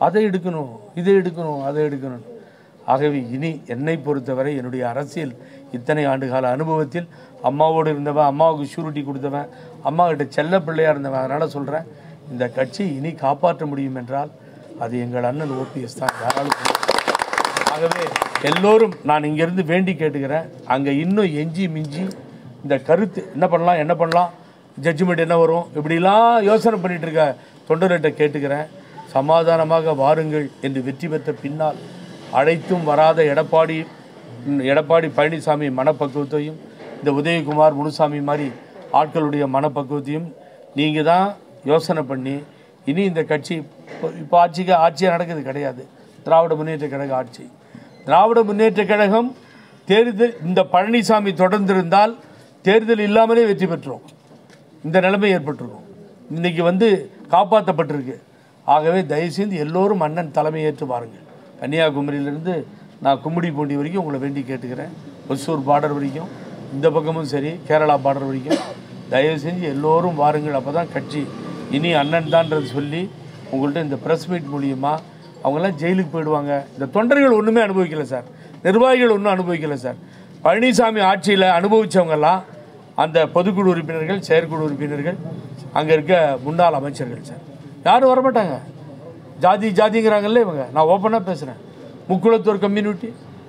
அதை எடுக்கணும் இதை எடுக்கணும் அதை எடுக்கணும் ஆகவே இனி என்னை பொறுத்தவரை என்னுடைய அரசியல் இத்தனை ஆண்டுகால அனுபவத்தில் அம்மாவோடு இருந்தவன் அம்மாவுக்கு ஷூரிட்டி கொடுத்தவன் அம்மா கிட்ட செல்ல பிள்ளையாக இருந்தவன் அதனால் சொல்கிறேன் இந்த கட்சி இனி காப்பாற்ற முடியும் என்றால் அது எங்கள் அண்ணன் ஓபிஎஸ் தான் யாராலும் சொல்ல முடியாது. ஆகவே எல்லோரும் நான் இங்கேருந்து வேண்டி கேட்டுக்கிறேன் அங்கே இன்னும் எஞ்சி மிஞ்சி இந்த கருத்து என்ன பண்ணலாம் என்ன பண்ணலாம் ஜட்ஜ்மெண்ட் என்ன வரும் இப்படிலாம் யோசனை பண்ணிட்டு இருக்க தொண்டர்கிட்ட கேட்டுக்கிறேன் சமாதானமாக வாருங்கள் என்று வெற்றி பெற்ற பின்னால் அழைத்தும் வராத எடப்பாடி ம், எடப்பாடி பழனிசாமி மனப்பக்குவத்தையும் இந்த உதயகுமார் முனுசாமி மாதிரி ஆட்களுடைய மனப்பக்குவத்தையும் நீங்கள் தான் யோசனை பண்ணி இனி இந்த கட்சி இப்போ- இப்போ ஆட்சிக்கு ஆட்சியாக நடக்குது கிடையாது திராவிட முன்னேற்ற கழக ஆட்சி திராவிட முன்னேற்ற கழகம் தேர்தல் இந்த பழனிசாமி தொடர்ந்திருந்தால் தேர்தல் இல்லாமலே வெற்றி பெற்றோம் இந்த நிலைமை ஏற்பட்டிருக்கும் இன்னைக்கு வந்து காப்பாற்றப்பட்டிருக்கு ஆகவே தயவுசெய்து எல்லோரும் அண்ணன் தலைமையேற்று வாருங்கள் கன்னியாகுமரியிலிருந்து நான் கும்மிடி பூண்டி வரைக்கும் உங்களை வேண்டி கேட்டுக்கிறேன் ஒசூர் பார்டர் வரைக்கும் இந்த பக்கமும் சரி கேரளா பார்டர் வரைக்கும் தயவு செஞ்சு எல்லோரும் வாருங்கள் அப்போ தான் கட்சி இனி அண்ணன் தான்றது சொல்லி உங்கள்கிட்ட இந்த ப்ரெஸ் மீட் மூலியமாக அவங்கெல்லாம் ஜெயிலுக்கு போயிடுவாங்க இந்த தொண்டர்கள் ஒன்றுமே அனுபவிக்கல சார் நிர்வாகிகள் ஒன்றும் அனுபவிக்கல சார் பழனிசாமி ஆட்சியில் அனுபவிச்சவங்கெல்லாம் அந்த பொதுக்குழு உறுப்பினர்கள் செயற்குழு உறுப்பினர்கள் அங்கே இருக்க முன்னாள் அமைச்சர்கள் சார் யாரும் வரமாட்டாங்க ஜாதி ஜாதிங்கிறாங்கல்ல இவங்க நான் ஓப்பனாக பேசுகிறேன் முக்குளத்தூர் கம்யூனிட்டி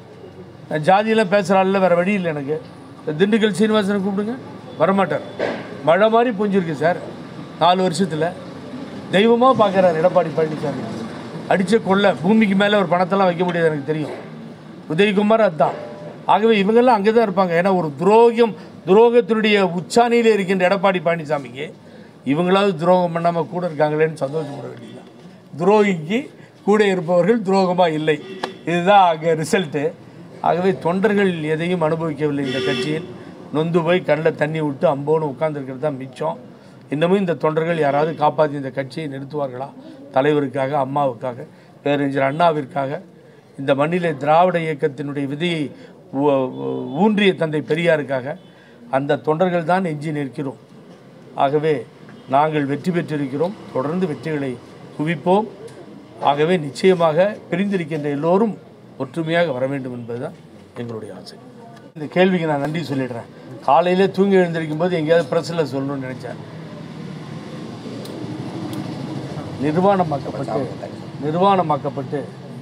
நான் ஜாதியெல்லாம் பேசுகிறாள்ல வேறு வழி இல்லை எனக்கு இந்த திண்டுக்கல் சீனிவாசனை கூப்பிடுங்க வரமாட்டார் மழை மாதிரி புஞ்சிருக்கு சார் நாலு வருஷத்தில் தெய்வமாக பார்க்குறாரு எடப்பாடி பழனிசாமி அடித்த கொள்ள பூமிக்கு மேலே ஒரு பணத்தெல்லாம் வைக்க முடியாது எனக்கு தெரியும் உதயகுமார் அதுதான் ஆகவே இவங்கெல்லாம் அங்கே தான் இருப்பாங்க ஏன்னா ஒரு துரோகம் துரோகத்தினுடைய உச்சாணியில் இருக்கின்ற எடப்பாடி பழனிசாமிக்கு இவங்களாவது துரோகம் பண்ணாமல் கூட இருக்காங்களேன்னு சந்தோஷப்பட வேண்டியதுதான் துரோகிக்கு கூட இருப்பவர்கள் துரோகமாக இல்லை இதுதான் அங்கே ரிசல்ட்டு ஆகவே தொண்டர்கள் எதையும் அனுபவிக்கவில்லை இந்த கட்சியில் நொந்து போய் கண்ணில் தண்ணி விட்டு அம்போன்னு உட்கார்ந்திருக்கிறது தான் மிச்சம் இன்னமும் இந்த தொண்டர்கள் யாராவது காப்பாற்றி இந்த கட்சியை நிறுத்துவார்களா தலைவருக்காக அம்மாவுக்காக பேரறிஞர் அண்ணாவிற்காக இந்த மண்ணிலே திராவிட இயக்கத்தினுடைய விதையை ஊ- ஊ- ஊன்றிய தந்தை பெரியாருக்காக அந்த தொண்டர்கள் தான் எஞ்சி நிற்கிறோம் ஆகவே நாங்கள் வெற்றி பெற்றிருக்கிறோம் தொடர்ந்து வெற்றிகளை குவிப்போம் ஆகவே நிச்சயமாக பிரிந்திருக்கின்ற எல்லோரும் ஒற்றுமையாக வர வேண்டும் என்பதுதான் எங்களுடைய ஆசை இந்த கேள்விக்கு நான் நன்றி சொல்லிடுறேன் காலையிலே தூங்கி எழுந்திருக்கும் போது எங்கேயாவது பிரஸில் சொல்லணும்னு நினச்சேன் நிர்வாணமாக்கப்பட்டு நிர்வாணமாக்கப்பட்டு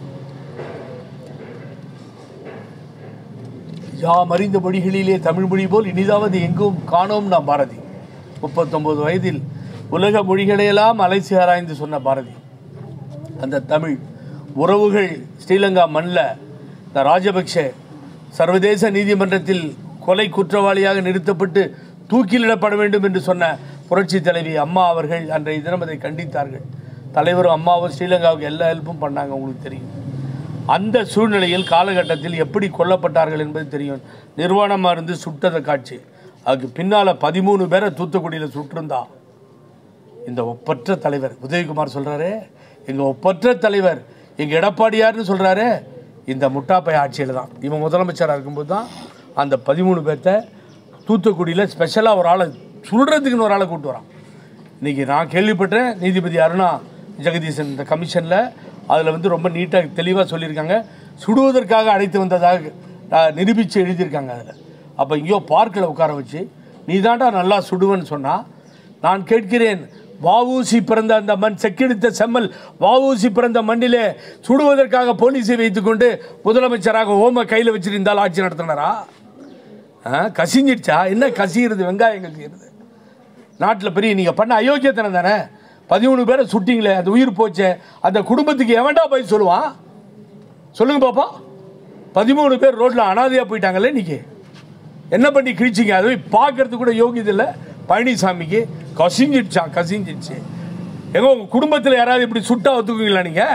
யாம் அறிந்த மொழிகளிலே தமிழ் மொழி போல் இனிதாவது எங்கும் காணோம் நாம் பாரதி முப்பத்தொன்பது வயதில் உலக மொழிகளையெல்லாம் அலைசி ஆராய்ந்து சொன்ன பாரதி அந்த தமிழ் உறவுகள் ஸ்ரீலங்கா மண்ணில் இந்த ராஜபக்ஷ சர்வதேச நீதிமன்றத்தில் கொலை குற்றவாளியாக நிறுத்தப்பட்டு தூக்கிலிடப்பட வேண்டும் என்று சொன்ன புரட்சி தலைவி அம்மா அவர்கள் அன்றைய தினம் அதை கண்டித்தார்கள் தலைவரும் அம்மாவும் ஸ்ரீலங்காவுக்கு எல்லா ஹெல்ப்பும் பண்ணாங்க உங்களுக்கு தெரியும் அந்த சூழ்நிலையில் காலகட்டத்தில் எப்படி கொல்லப்பட்டார்கள் என்பது தெரியும் நிர்வாணமாக இருந்து சுட்டத காட்சி அதுக்கு பின்னால் பதிமூணு பேரை தூத்துக்குடியில் சுட்டிருந்தா இந்த ஒப்பற்ற தலைவர் உதயகுமார் சொல்கிறாரு எங்கள் ஒப்பற்ற தலைவர் எங்கள் எடப்பாடியார்னு சொல்கிறாரு இந்த முட்டாப்பை ஆட்சியில் தான் இவன் முதலமைச்சராக இருக்கும்போது தான் அந்த பதிமூணு பேர்த்த தூத்துக்குடியில் ஸ்பெஷலாக ஒரு ஆளை சுடுறதுக்குன்னு ஒரு ஆளை கூட்டு வரான் இன்றைக்கி நான் கேள்விப்பட்டேன் நீதிபதி அருணா ஜெகதீசன் இந்த கமிஷனில் அதில் வந்து ரொம்ப நீட்டாக தெளிவாக சொல்லியிருக்காங்க சுடுவதற்காக அழைத்து வந்ததாக ஆஹ், நிரூபித்து எழுதியிருக்காங்க அதில் அப்போ எங்கேயோ பார்க்கில் உட்கார வச்சு நீ தாண்டா நல்லா சுடுவேன்னு சொன்னால் நான் கேட்கிறேன் வஉசி பிறந்த அந்த மண் செக்கெடுத்த செம்மல் வஉசி பிறந்த மண்ணிலே சுடுவதற்காக போலீஸை வைத்துக்கொண்டு முதலமைச்சராக ஓம கையில் வச்சிருந்தால் ஆட்சி நடத்தினாரா ஆ, கசிஞ்சிடுச்சா என்ன கசிகிறது வெங்காயம் கசிகிறது நாட்டில் பெரிய நீங்கள் பண்ண அயோக்கியத்தனம் தானே பதிமூணு பேரை சுட்டிங்களே அந்த உயிர் போச்சே அந்த குடும்பத்துக்கு எவன்டா போய் சொல்லுவான் சொல்லுங்க பாப்பா பதிமூணு பேர் ரோட்டில் அனாதையாக போயிட்டாங்களே இன்னைக்கு என்ன பண்ணி கிழிச்சிங்க அதை போய் பார்க்கறதுக்கு கூட யோகியது இல்லை பழனிசாமிக்கு கசிஞ்சிடுச்சான் கசிஞ்சிடுச்சு எங்க உங்கள் குடும்பத்தில் யாராவது இப்படி சுட்டா ஒத்துக்குவீங்களா நீங்கள்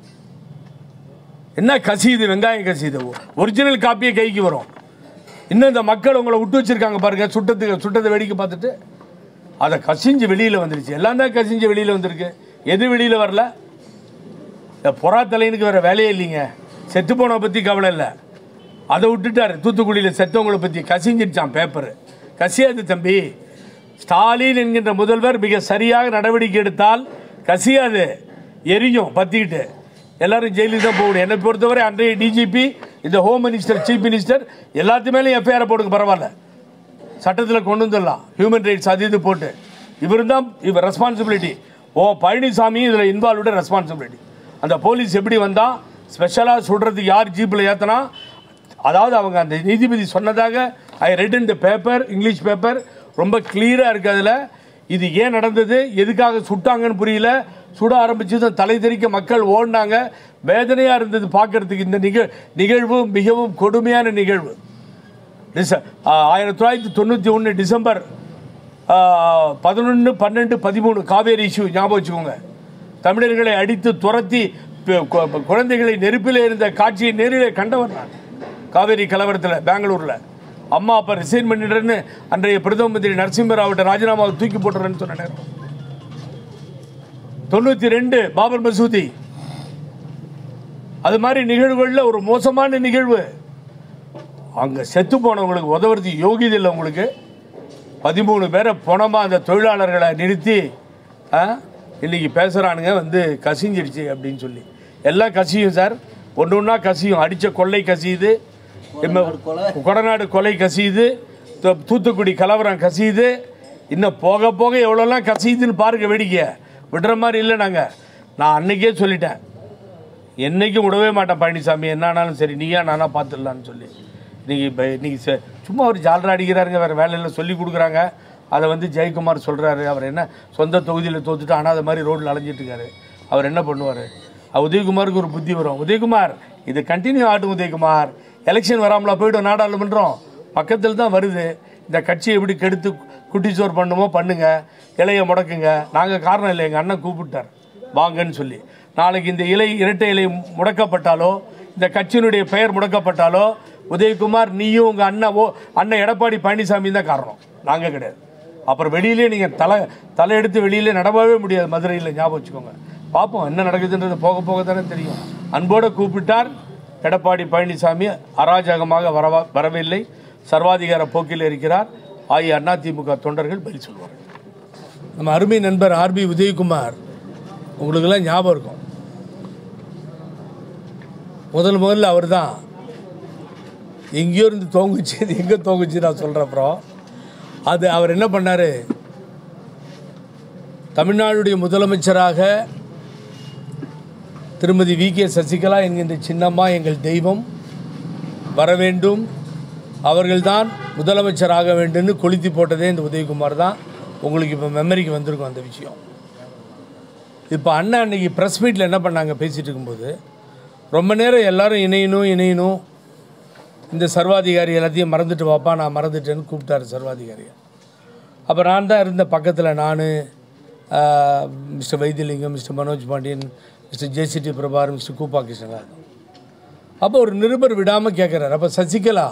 என்ன கசியுது வெங்காயம் கசியுது ஒரிஜினல் காப்பியே கைக்கு வரும் இன்னும் இந்த மக்கள் உங்களை விட்டு வச்சிருக்காங்க பாருங்க சுட்டத்துக்கு சுட்டத்தை வேடிக்கை பார்த்துட்டு அதை கசிஞ்சு வெளியில் வந்துருச்சு எல்லாம் தான் கசிஞ்சு வெளியில் வந்திருக்கு எது வெளியில் வரல இந்த புறா தலைனுக்கு வேறு வேலையே இல்லைங்க செத்து போனவை பற்றி கவலை இல்லை அதை விட்டுட்டாரு தூத்துக்குடியில் செத்தவங்களை பற்றி கசிஞ்சிருச்சான் பேப்பரு கசியாது தம்பி ஸ்டாலின் என்கின்ற முதல்வர் மிக சரியாக நடவடிக்கை எடுத்தால் கசியாது எரியும் பற்றிக்கிட்டு எல்லாரும் ஜெயிலுக்கு தான் போகணும் என்னை பொறுத்தவரை அன்றைய டிஜிபி இந்த ஹோம் மினிஸ்டர் சீஃப் மினிஸ்டர் எல்லாத்து மேலேயும் எஃப்ஐஆர் போடுங்க பரவாயில்ல சட்டத்தில் கொண்டு வந்துடலாம் ஹியூமன் ரைட்ஸ் அது இது போட்டு இவர் தான் இவர் ரெஸ்பான்சிபிலிட்டி ஓ பழனிசாமி இதில் இன்வால்வ்டு ரெஸ்பான்சிபிலிட்டி அந்த போலீஸ் எப்படி வந்தால் ஸ்பெஷலாக சுடுறதுக்கு யார் ஜீப்பில் ஏற்றினா அதாவது அவங்க அந்த நீதிபதி சொன்னதாக I read in the paper English paper ரொம்ப கிளியராக இருக்குது அதில் இது ஏன் நடந்தது எதுக்காக சுட்டாங்கன்னு புரியல சுட ஆரம்பிச்சதும் தலை தெறிக்க மக்கள் ஓடினாங்க வேதனையாக இருந்தது பார்க்கறதுக்கு இந்த நிகழ் நிகழ்வு மிகவும் கொடுமையான நிகழ்வு டிச ஆ- ஆயிரத்தி தொள்ளாயிரத்தி தொண்ணூற்றி ஒன்று டிசம்பர் பதினொன்று பன்னெண்டு பதிமூணு காவேரி இஷ்யூ ஞாபகம் வச்சுக்கோங்க தமிழர்களை அடித்து துரத்தி ப- கு- குழந்தைகளை நெருப்பில் இருந்த காட்சியை நேரிலே கண்டவர் நான் காவேரி கலவரத்தில் பெங்களூரில் அம்மா அப்பா ரிசைன் பண்ணிடுறேன்னு அன்றைய பிரதம மந்திரி நரசிம்மராவிட்ட ராஜினாமாவை தூக்கி போட்டுறேன்னு சொன்ன நேரம் தொண்ணூற்றி ரெண்டு பாபர் மசூதி அது மாதிரி நிகழ்வுகளில் ஒரு மோசமான நிகழ்வு அங்கே செத்து போனவங்களுக்கு உதவுறதுக்கு யோகியது இல்லை உங்களுக்கு பதிமூணு பேரை பணமாக அந்த தொழிலாளர்களை நிறுத்தி ஆ, இன்னைக்கு பேசுகிறானுங்க வந்து கசிஞ்சிடுச்சு அப்படின்னு சொல்லி எல்லாம் கசியும் சார் ஒன்று ஒன்றா கசியும் அடித்த கொள்ளை கசியுது இம்ம- கொடநாடு கொலை கசியுது தூ- தூத்துக்குடி கலவரம் கசியுது இன்னும் போக போக எவ்வளோலாம் கசியுதுன்னு பாருங்க வேடிக்கை விடுற மாதிரி இல்லை நாங்கள் நான் அன்னைக்கே சொல்லிட்டேன் என்னைக்கும் விடவே மாட்டேன் பழனிசாமி என்ன ஆனாலும் சரி நீயா நானா பார்த்துடலான்னு சொல்லி இன்னைக்கு இப்போ இன்னைக்கு ச- சும்மா ஒரு ஜாலரா அடிக்கிறாருங்க வேறு வேலையில் சொல்லி கொடுக்குறாங்க அதை வந்து ஜெயக்குமார் சொல்கிறாரு அவர் என்ன சொந்த தொகுதியில் தோத்துட்டு அனாதை மாதிரி ரோட்டில் அலைஞ்சிட்டு இருக்காரு அவர் என்ன பண்ணுவார் உதயகுமாருக்கு ஒரு புத்தி வரும் உதயகுமார் இது கண்டினியூ ஆகட்டும் உதயகுமார் எலெக்ஷன் வராமலா போய்டும் நாடாளுமன்றம் பக்கத்தில் தான் வருது இந்த கட்சியை எப்படி கெடுத்து குட்டிச்சோர் பண்ணுமோ பண்ணுங்க இலையை முடக்குங்க நாங்கள் காரணம் இல்லை எங்கள் அண்ணன் கூப்பிட்டார் வாங்கன்னு சொல்லி நாளைக்கு இந்த இலை இரட்டை இலை முடக்கப்பட்டாலோ இந்த கட்சியினுடைய பெயர் முடக்கப்பட்டாலோ உதயகுமார் நீயும் உங்கள் அண்ணன் ஓ அண்ணன் எடப்பாடி பழனிசாமி தான் காரணம் நாங்கள் கிடையாது அப்புறம் வெளியிலே நீங்கள் தலை தலை எடுத்து வெளியிலே நடமாவே முடியாது மதுரையில் ஞாபகம் வச்சுக்கோங்க பார்ப்போம் என்ன நடக்குதுன்றது போக போக தானே தெரியும் அன்போடு கூப்பிட்டார் எடப்பாடி பழனிசாமி அராஜகமாக வரவா வரவில்லை சர்வாதிகார போக்கில் இருக்கிறார் ஆகிய அதிமுக தொண்டர்கள் பதில் சொல்வார்கள் நம்ம அருமை நண்பர் ஆர்பி உதயகுமார் உங்களுக்கெல்லாம் ஞாபகம் இருக்கும் முதல் முதல்ல அவர் தான் எங்கேயோ இருந்து தோங்குச்சு அது எங்கே தோங்குச்சு நான் சொல்கிறேன் அப்புறம் அது அவர் என்ன பண்ணார் தமிழ்நாடுடைய முதலமைச்சராக திருமதி வி கே சசிகலா என்கின்ற சின்னம்மா எங்கள் தெய்வம் வர வேண்டும் அவர்கள்தான் முதலமைச்சராக வேண்டும்னு கொளுத்தி போட்டதே இந்த உதயகுமார் தான் உங்களுக்கு இப்போ மெமரிக்கு வந்திருக்கும் அந்த விஷயம் இப்போ அண்ணன் அன்னைக்கு ப்ரெஸ் மீட்டில் என்ன பண்ணாங்க பேசிகிட்டு இருக்கும்போது ரொம்ப நேரம் எல்லாரும் இணையணும் இணையணும் இந்த சர்வாதிகாரி எல்லாத்தையும் மறந்துட்டு வாப்பா நான் மறந்துட்டேன்னு கூப்பிட்டாரு சர்வாதிகாரியை அப்போ நான் தான் இருந்த பக்கத்தில் நான் mister Vaithilingam mister Manoj Pandian mister JCD Prabhar mister Kuppa Krishnan அப்போ ஒரு நிருபர் விடாமல் கேட்குறாரு அப்போ சசிகலா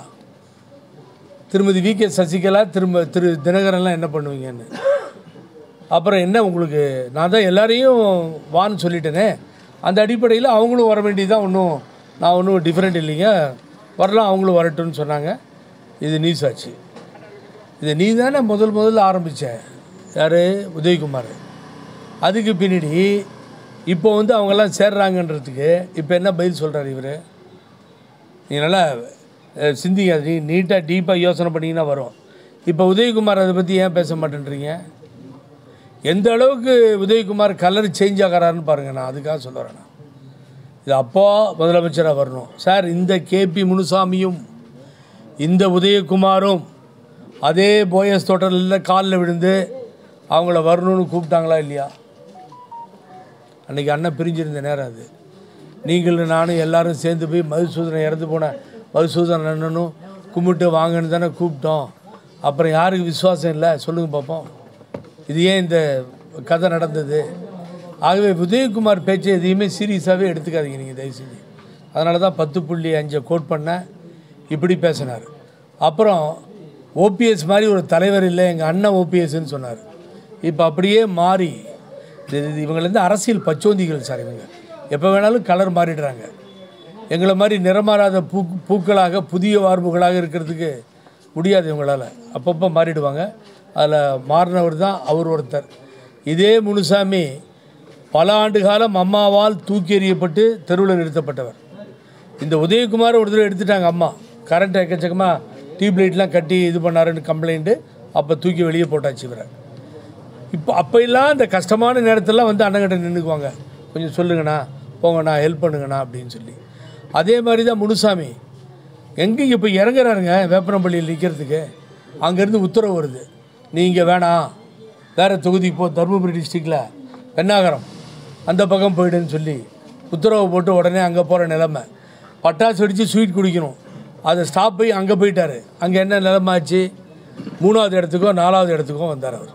திருமதி வி கே சசிகலா திரும்ப திரு தினகரன்லாம் என்ன பண்ணுவீங்கன்னு அப்புறம் என்ன உங்களுக்கு நான் தான் எல்லாரையும் வான்னு சொல்லிட்டேனே அந்த அடிப்படையில் அவங்களும் வர வேண்டியதுதான் ஒன்றும் நான் ஒன்றும் டிஃப்ரெண்ட் இல்லைங்க வரலாம் அவங்களும் வரட்டும்னு சொன்னாங்க இது நியூஸ் ஆச்சு இதை நீ தானே முதல் முதல்ல ஆரம்பித்த யார் உதயகுமார் அதுக்கு பின்னாடி இப்போ வந்து அவங்கெல்லாம் சேர்றாங்கன்றதுக்கு இப்போ என்ன பதில் சொல்கிறார் இவர் நீங்கள் நல்லா அஹ், சிந்திங்க அது நீ நீட்டாக டீப்பாக யோசனை பண்ணிங்கன்னா வரும் இப்போ உதயகுமார் அதை பற்றி ஏன் பேச மாட்டேன்றீங்க எந்த அளவுக்கு உதயகுமார் கலர் சேஞ்ச் ஆகிறாருன்னு பாருங்கள் நான் அதுக்காக சொல்ல வரேன் நான். இது அப்போ முதலமைச்சராக வரணும் சார் இந்த கேபி முனுசாமியும் இந்த உதயகுமாரும் அதே போயஸ் தோட்டலில் காலில் விழுந்து அவங்கள வரணும்னு கூப்பிட்டாங்களா இல்லையா அன்றைக்கி அண்ணன் பிரிஞ்சிருந்த நேரம் அது நீங்களும் நானும் எல்லாரும் சேர்ந்து போய் மதுசூதனை இறந்து போன மதுசூதன் அண்ணனும் கும்பிட்டு வாங்கன்னு தானே கூப்பிட்டோம் அப்புறம் யாருக்கு விசுவாசம் இல்லை சொல்லுங்கள் பார்ப்போம் இது ஏன் இந்த கதை நடந்தது ஆகவே உதயகுமார் பேச்சை எதையுமே சீரியஸாகவே எடுத்துக்காதீங்க நீங்கள் தயவு செஞ்சு அதனால தான் பத்து புள்ளி அஞ்சை கோட் பண்ணேன் இப்படி பேசினார் அப்புறம் ஓபிஎஸ் மாதிரி ஒரு தலைவர் இல்லை எங்கள் அண்ணன் ஓபிஎஸ்ன்னு சொன்னார் இப்போ அப்படியே மாறி இது இது இவங்களேருந்து அரசியல் பச்சோந்திகள் சார் இவங்க எப்போ வேணாலும் கலர் மாறிடுறாங்க எங்களை மாதிரி நிறமாறாத பூ பூக்களாக புதிய வார்ப்புகளாக இருக்கிறதுக்கு முடியாது இவங்களால் அப்பப்போ மாறிடுவாங்க அதில் மாறினவர் தான் அவர் ஒருத்தர் இதே முனுசாமி பல ஆண்டு காலம் அம்மாவால் தூக்கி எறியப்பட்டு தெருவில் நிறுத்தப்பட்டவர் இந்த உதயகுமார் ஒரு தடவை எடுத்துட்டாங்க அம்மா கரண்ட் எக்கச்சக்கமாக டியூப் லைட்லாம் கட்டி இது பண்ணாருன்னு கம்ப்ளைண்ட்டு அப்போ தூக்கி வெளியே போட்டாச்சு இவரை இப்போ அப்போ எல்லாம் இந்த கஷ்டமான நேரத்திலலாம் வந்து அண்ணங்கிட்ட நின்றுக்குவாங்க கொஞ்சம் சொல்லுங்கண்ணா போங்கண்ணா ஹெல்ப் பண்ணுங்கண்ணா அப்படின்னு சொல்லி அதே மாதிரி தான் முனுசாமி எங்கே இப்போ இறங்குறாருங்க வேப்பனப்பள்ளியில் நிற்கிறதுக்கு அங்கேருந்து உத்தரவு வருது நீங்கள் வேணாம் வேறு தொகுதிக்கு போ தருமபுரி டிஸ்ட்ரிக்டில் பெண்ணாகரம் அந்த பக்கம் போயிடுன்னு சொல்லி உத்தரவு போட்டு உடனே அங்கே போகிற நிலமை பட்டாசு வெடித்து ஸ்வீட் குடிக்கணும் அதை ஸ்டாப் போய் அங்கே போயிட்டார் அங்கே என்ன நிலைமை ஆச்சு மூணாவது இடத்துக்கோ நாலாவது இடத்துக்கோ வந்தார் அவர்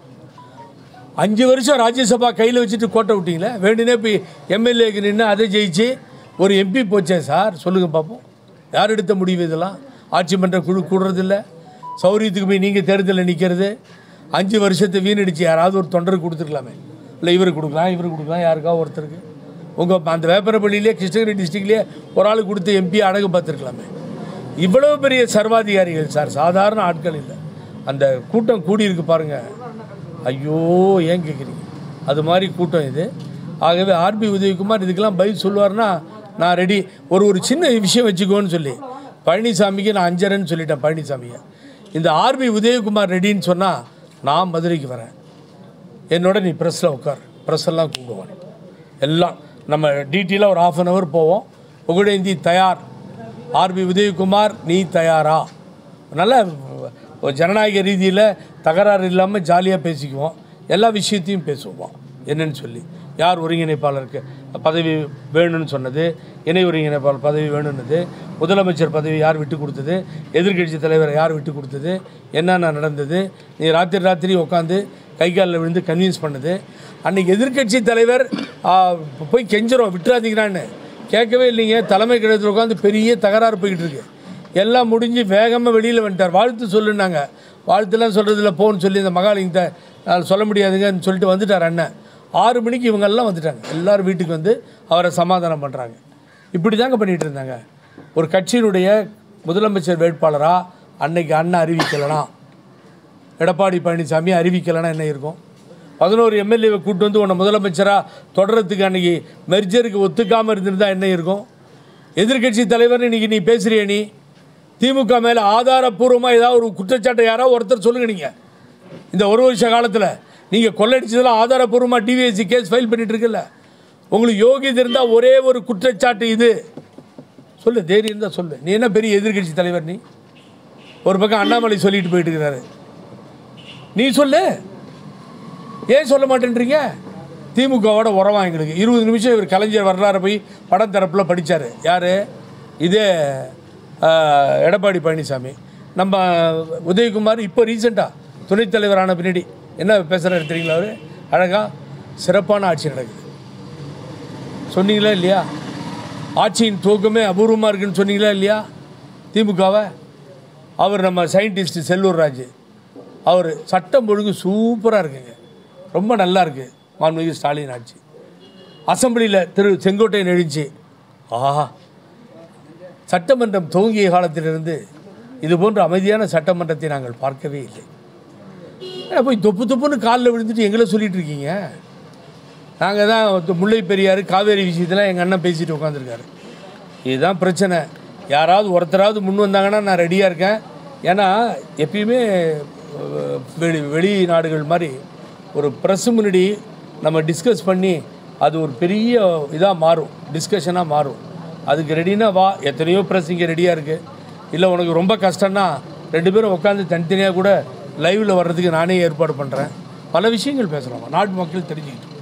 அஞ்சு வருஷம் ராஜ்யசபா கையில் வச்சுட்டு கோட்டை விட்டீங்களே வேண்டுனே போய் எம்எல்ஏக்கு நின்று அதை ஜெயிச்சு ஒரு எம்பி போச்சே சார் சொல்லுங்கள் பார்ப்போம் யார் எடுத்த முடிவு இதெல்லாம் ஆட்சி மன்ற குழு கூடுறதில்ல சௌரியத்துக்கு போய் நீங்கள் தேர்தலில் நிற்கிறது அஞ்சு வருஷத்தை வீணடிச்சு யாராவது ஒரு தொண்டருக்கு கொடுத்துருக்கலாமே இல்லை இவருக்கு கொடுக்கலாம் இவருக்கு கொடுக்கலாம் யாருக்கா ஒருத்தருக்கு உங்கள் அந்த வேப்பரப்பள்ளியிலே கிருஷ்ணகிரி டிஸ்ட்ரிக்ட்லேயே ஒரு ஆளுக்கு கொடுத்து எம்பி அடகு பார்த்துருக்கலாமே இவ்வளவு பெரிய சர்வாதிகாரிகள் சார் சாதாரண ஆட்கள் இல்லை அந்த கூட்டம் கூடியிருக்கு பாருங்கள் ஐயோ ஏன் கேட்குறீங்க அது மாதிரி கூட்டம் இது ஆகவே ஆர்பி உதயகுமார் இதுக்கெல்லாம் பதில் சொல்லுவார்னா நான் ரெடி ஒரு ஒரு சின்ன விஷயம் வச்சுக்கோன்னு சொல்லி பழனிசாமிக்கு நான் அஞ்சரைன்னு சொல்லிட்டேன் பழனிசாமியை இந்த ஆர்பி உதயகுமார் ரெடின்னு சொன்னால் நான் மதுரைக்கு வரேன் என்னோட நீ ப்ரெஸ்ஸில் உட்கார் ப்ரெஸ் எல்லாம் கூப்பிடுவான் எல்லாம் நம்ம டீட்டெயிலாக ஒரு ஆஃப் அன் ஹவர் போவோம் புகழேந்தி தயார் ஆர்பி உதயகுமார் நீ தயாரா நல்ல ஒரு ஜனநாயக ரீதியில் தகராறு இல்லாமல் ஜாலியாக பேசிக்குவோம் எல்லா விஷயத்தையும் பேசுவோம் என்னன்னு சொல்லி யார் ஒருங்கிணைப்பாளருக்கு பதவி வேணும்னு சொன்னது இணை ஒருங்கிணைப்பாளர் பதவி வேணும்னது முதலமைச்சர் பதவி யார் விட்டு கொடுத்தது எதிர்க்கட்சி தலைவர் யார் விட்டு கொடுத்தது என்னென்ன நடந்தது நீ ராத்திரி ராத்திரி உட்காந்து கை காலில் விழுந்து கன்வின்ஸ் பண்ணது அன்னைக்கு எதிர்க்கட்சி தலைவர் ஆ, போய் கெஞ்சிரும் விட்டுறாதீங்களான்னு கேட்கவே இல்லைங்க தலைமை கழகத்தில் உட்காந்து பெரிய தகராறு போய்கிட்டு இருக்கு எல்லாம் முடிஞ்சு வேகமாக வெளியில் வந்துட்டார் வாழ்த்து சொல்லுனாங்க வாழ்த்துலாம் சொல்கிறதில்ல போன்னு சொல்லி இந்த மகாலிங்கத்தை நான் சொல்ல முடியாதுங்கன்னு சொல்லிட்டு வந்துட்டார் அண்ணன் ஆறு மணிக்கு இவங்கெல்லாம் வந்துட்டாங்க எல்லாரும் வீட்டுக்கு வந்து அவரை சமாதானம் பண்ணுறாங்க இப்படி தாங்க பண்ணிகிட்டு இருந்தாங்க ஒரு கட்சியினுடைய முதலமைச்சர் வேட்பாளராக அன்னைக்கு அண்ணன் அறிவிக்கலைனா எடப்பாடி பழனிசாமி அறிவிக்கலைன்னா என்ன இருக்கும் பதினோரு எம்எல்ஏவை கூட்டு வந்து உன்னை முதலமைச்சராக தொடர்றதுக்கு அன்னைக்கு மெர்ஜருக்கு ஒத்துக்காமல் இருந்திருந்தா என்ன இருக்கும் எதிர்க்கட்சி தலைவர் இன்னைக்கு நீ பேசுறிய நீ திமுக மேலே ஆதாரப்பூர்வமாக ஏதாவது ஒரு குற்றச்சாட்டை யாராவது ஒருத்தர் சொல்லுங்க நீங்கள் இந்த ஒரு வருஷ காலத்தில் நீங்கள் கொள்ளடிச்சதெல்லாம் ஆதாரப்பூர்வமாக டிவிஎஸ்சி கேஸ் ஃபைல் பண்ணிட்டு இருக்குல்ல உங்களுக்கு யோகியது இருந்தால் ஒரே ஒரு குற்றச்சாட்டு இது சொல்லு தைரியம் தான் சொல்லு நீ என்ன பெரிய எதிர்க்கட்சி தலைவர் நீ ஒரு பக்கம் அண்ணாமலை சொல்லிட்டு போயிட்டு இருக்கிறாரு நீ சொல்லு ஏன் சொல்ல மாட்டேன்றீங்க திமுகவோட உறவா எங்களுக்கு இருபது நிமிஷம் இவர் கலைஞர் வரலாறு போய் படம் தரப்பில் படித்தார் யார் இதே ஆஹ், எடப்பாடி பழனிசாமி நம்ம உதயகுமார் இப்போ ரீசெண்டாக துணைத் தலைவரான பின்னாடி என்ன பேசுகிறாரு தெரியுங்களா அவர் அழகாக சிறப்பான ஆட்சி நடக்குது சொன்னீங்களா இல்லையா ஆட்சியின் துவக்கமே அபூர்வமாக இருக்குன்னு சொன்னீங்களா இல்லையா திமுகவை அவர் நம்ம சயின்டிஸ்ட் செல்லூர் ராஜு அவர் சட்டம் ஒழுங்கு சூப்பராக இருக்குங்க ரொம்ப நல்லா இருக்குது மாண்புமிகு ஸ்டாலின் ஆட்சி அசெம்பிளியில் திரு செங்கோட்டையன் எழுச்சி ஆஹா சட்டமன்றம் துவங்கிய காலத்திலிருந்து இது போன்ற அமைதியான சட்டமன்றத்தை நாங்கள் பார்க்கவே இல்லை ஏன்னா போய் தொப்பு தொப்புன்னு காலில் விழுந்துட்டு எங்களை சொல்லிட்டு இருக்கீங்க நாங்கள் தான் வந்து முல்லை பெரியார் காவேரி விஷயத்தில் எங்கள் அண்ணன் பேசிட்டு உட்காந்துருக்காரு இதுதான் பிரச்சனை யாராவது ஒருத்தராவது முன் வந்தாங்கன்னா நான் ரெடியாக இருக்கேன் ஏன்னா எப்பயுமே அஹ், வெளி வெளிநாடுகள் மாதிரி ஒரு ப்ரெஸ் முன்னாடி நம்ம டிஸ்கஸ் பண்ணி அது ஒரு பெரிய இதாக மாறும் டிஸ்கஷனாக மாறும் அதுக்கு ரெடினா வா எத்தனையோ ப்ரெஸ் இங்கே ரெடியாக இருக்குது இல்லை உனக்கு ரொம்ப கஷ்டம்னா ரெண்டு பேரும் உட்காந்து தனித்தனியாக கூட லைவில் வர்றதுக்கு நானே ஏற்பாடு பண்ணுறேன் பல விஷயங்கள் பேசுகிறோம் நாட்டு மக்கள் தெரிஞ்சுக்கிட்டு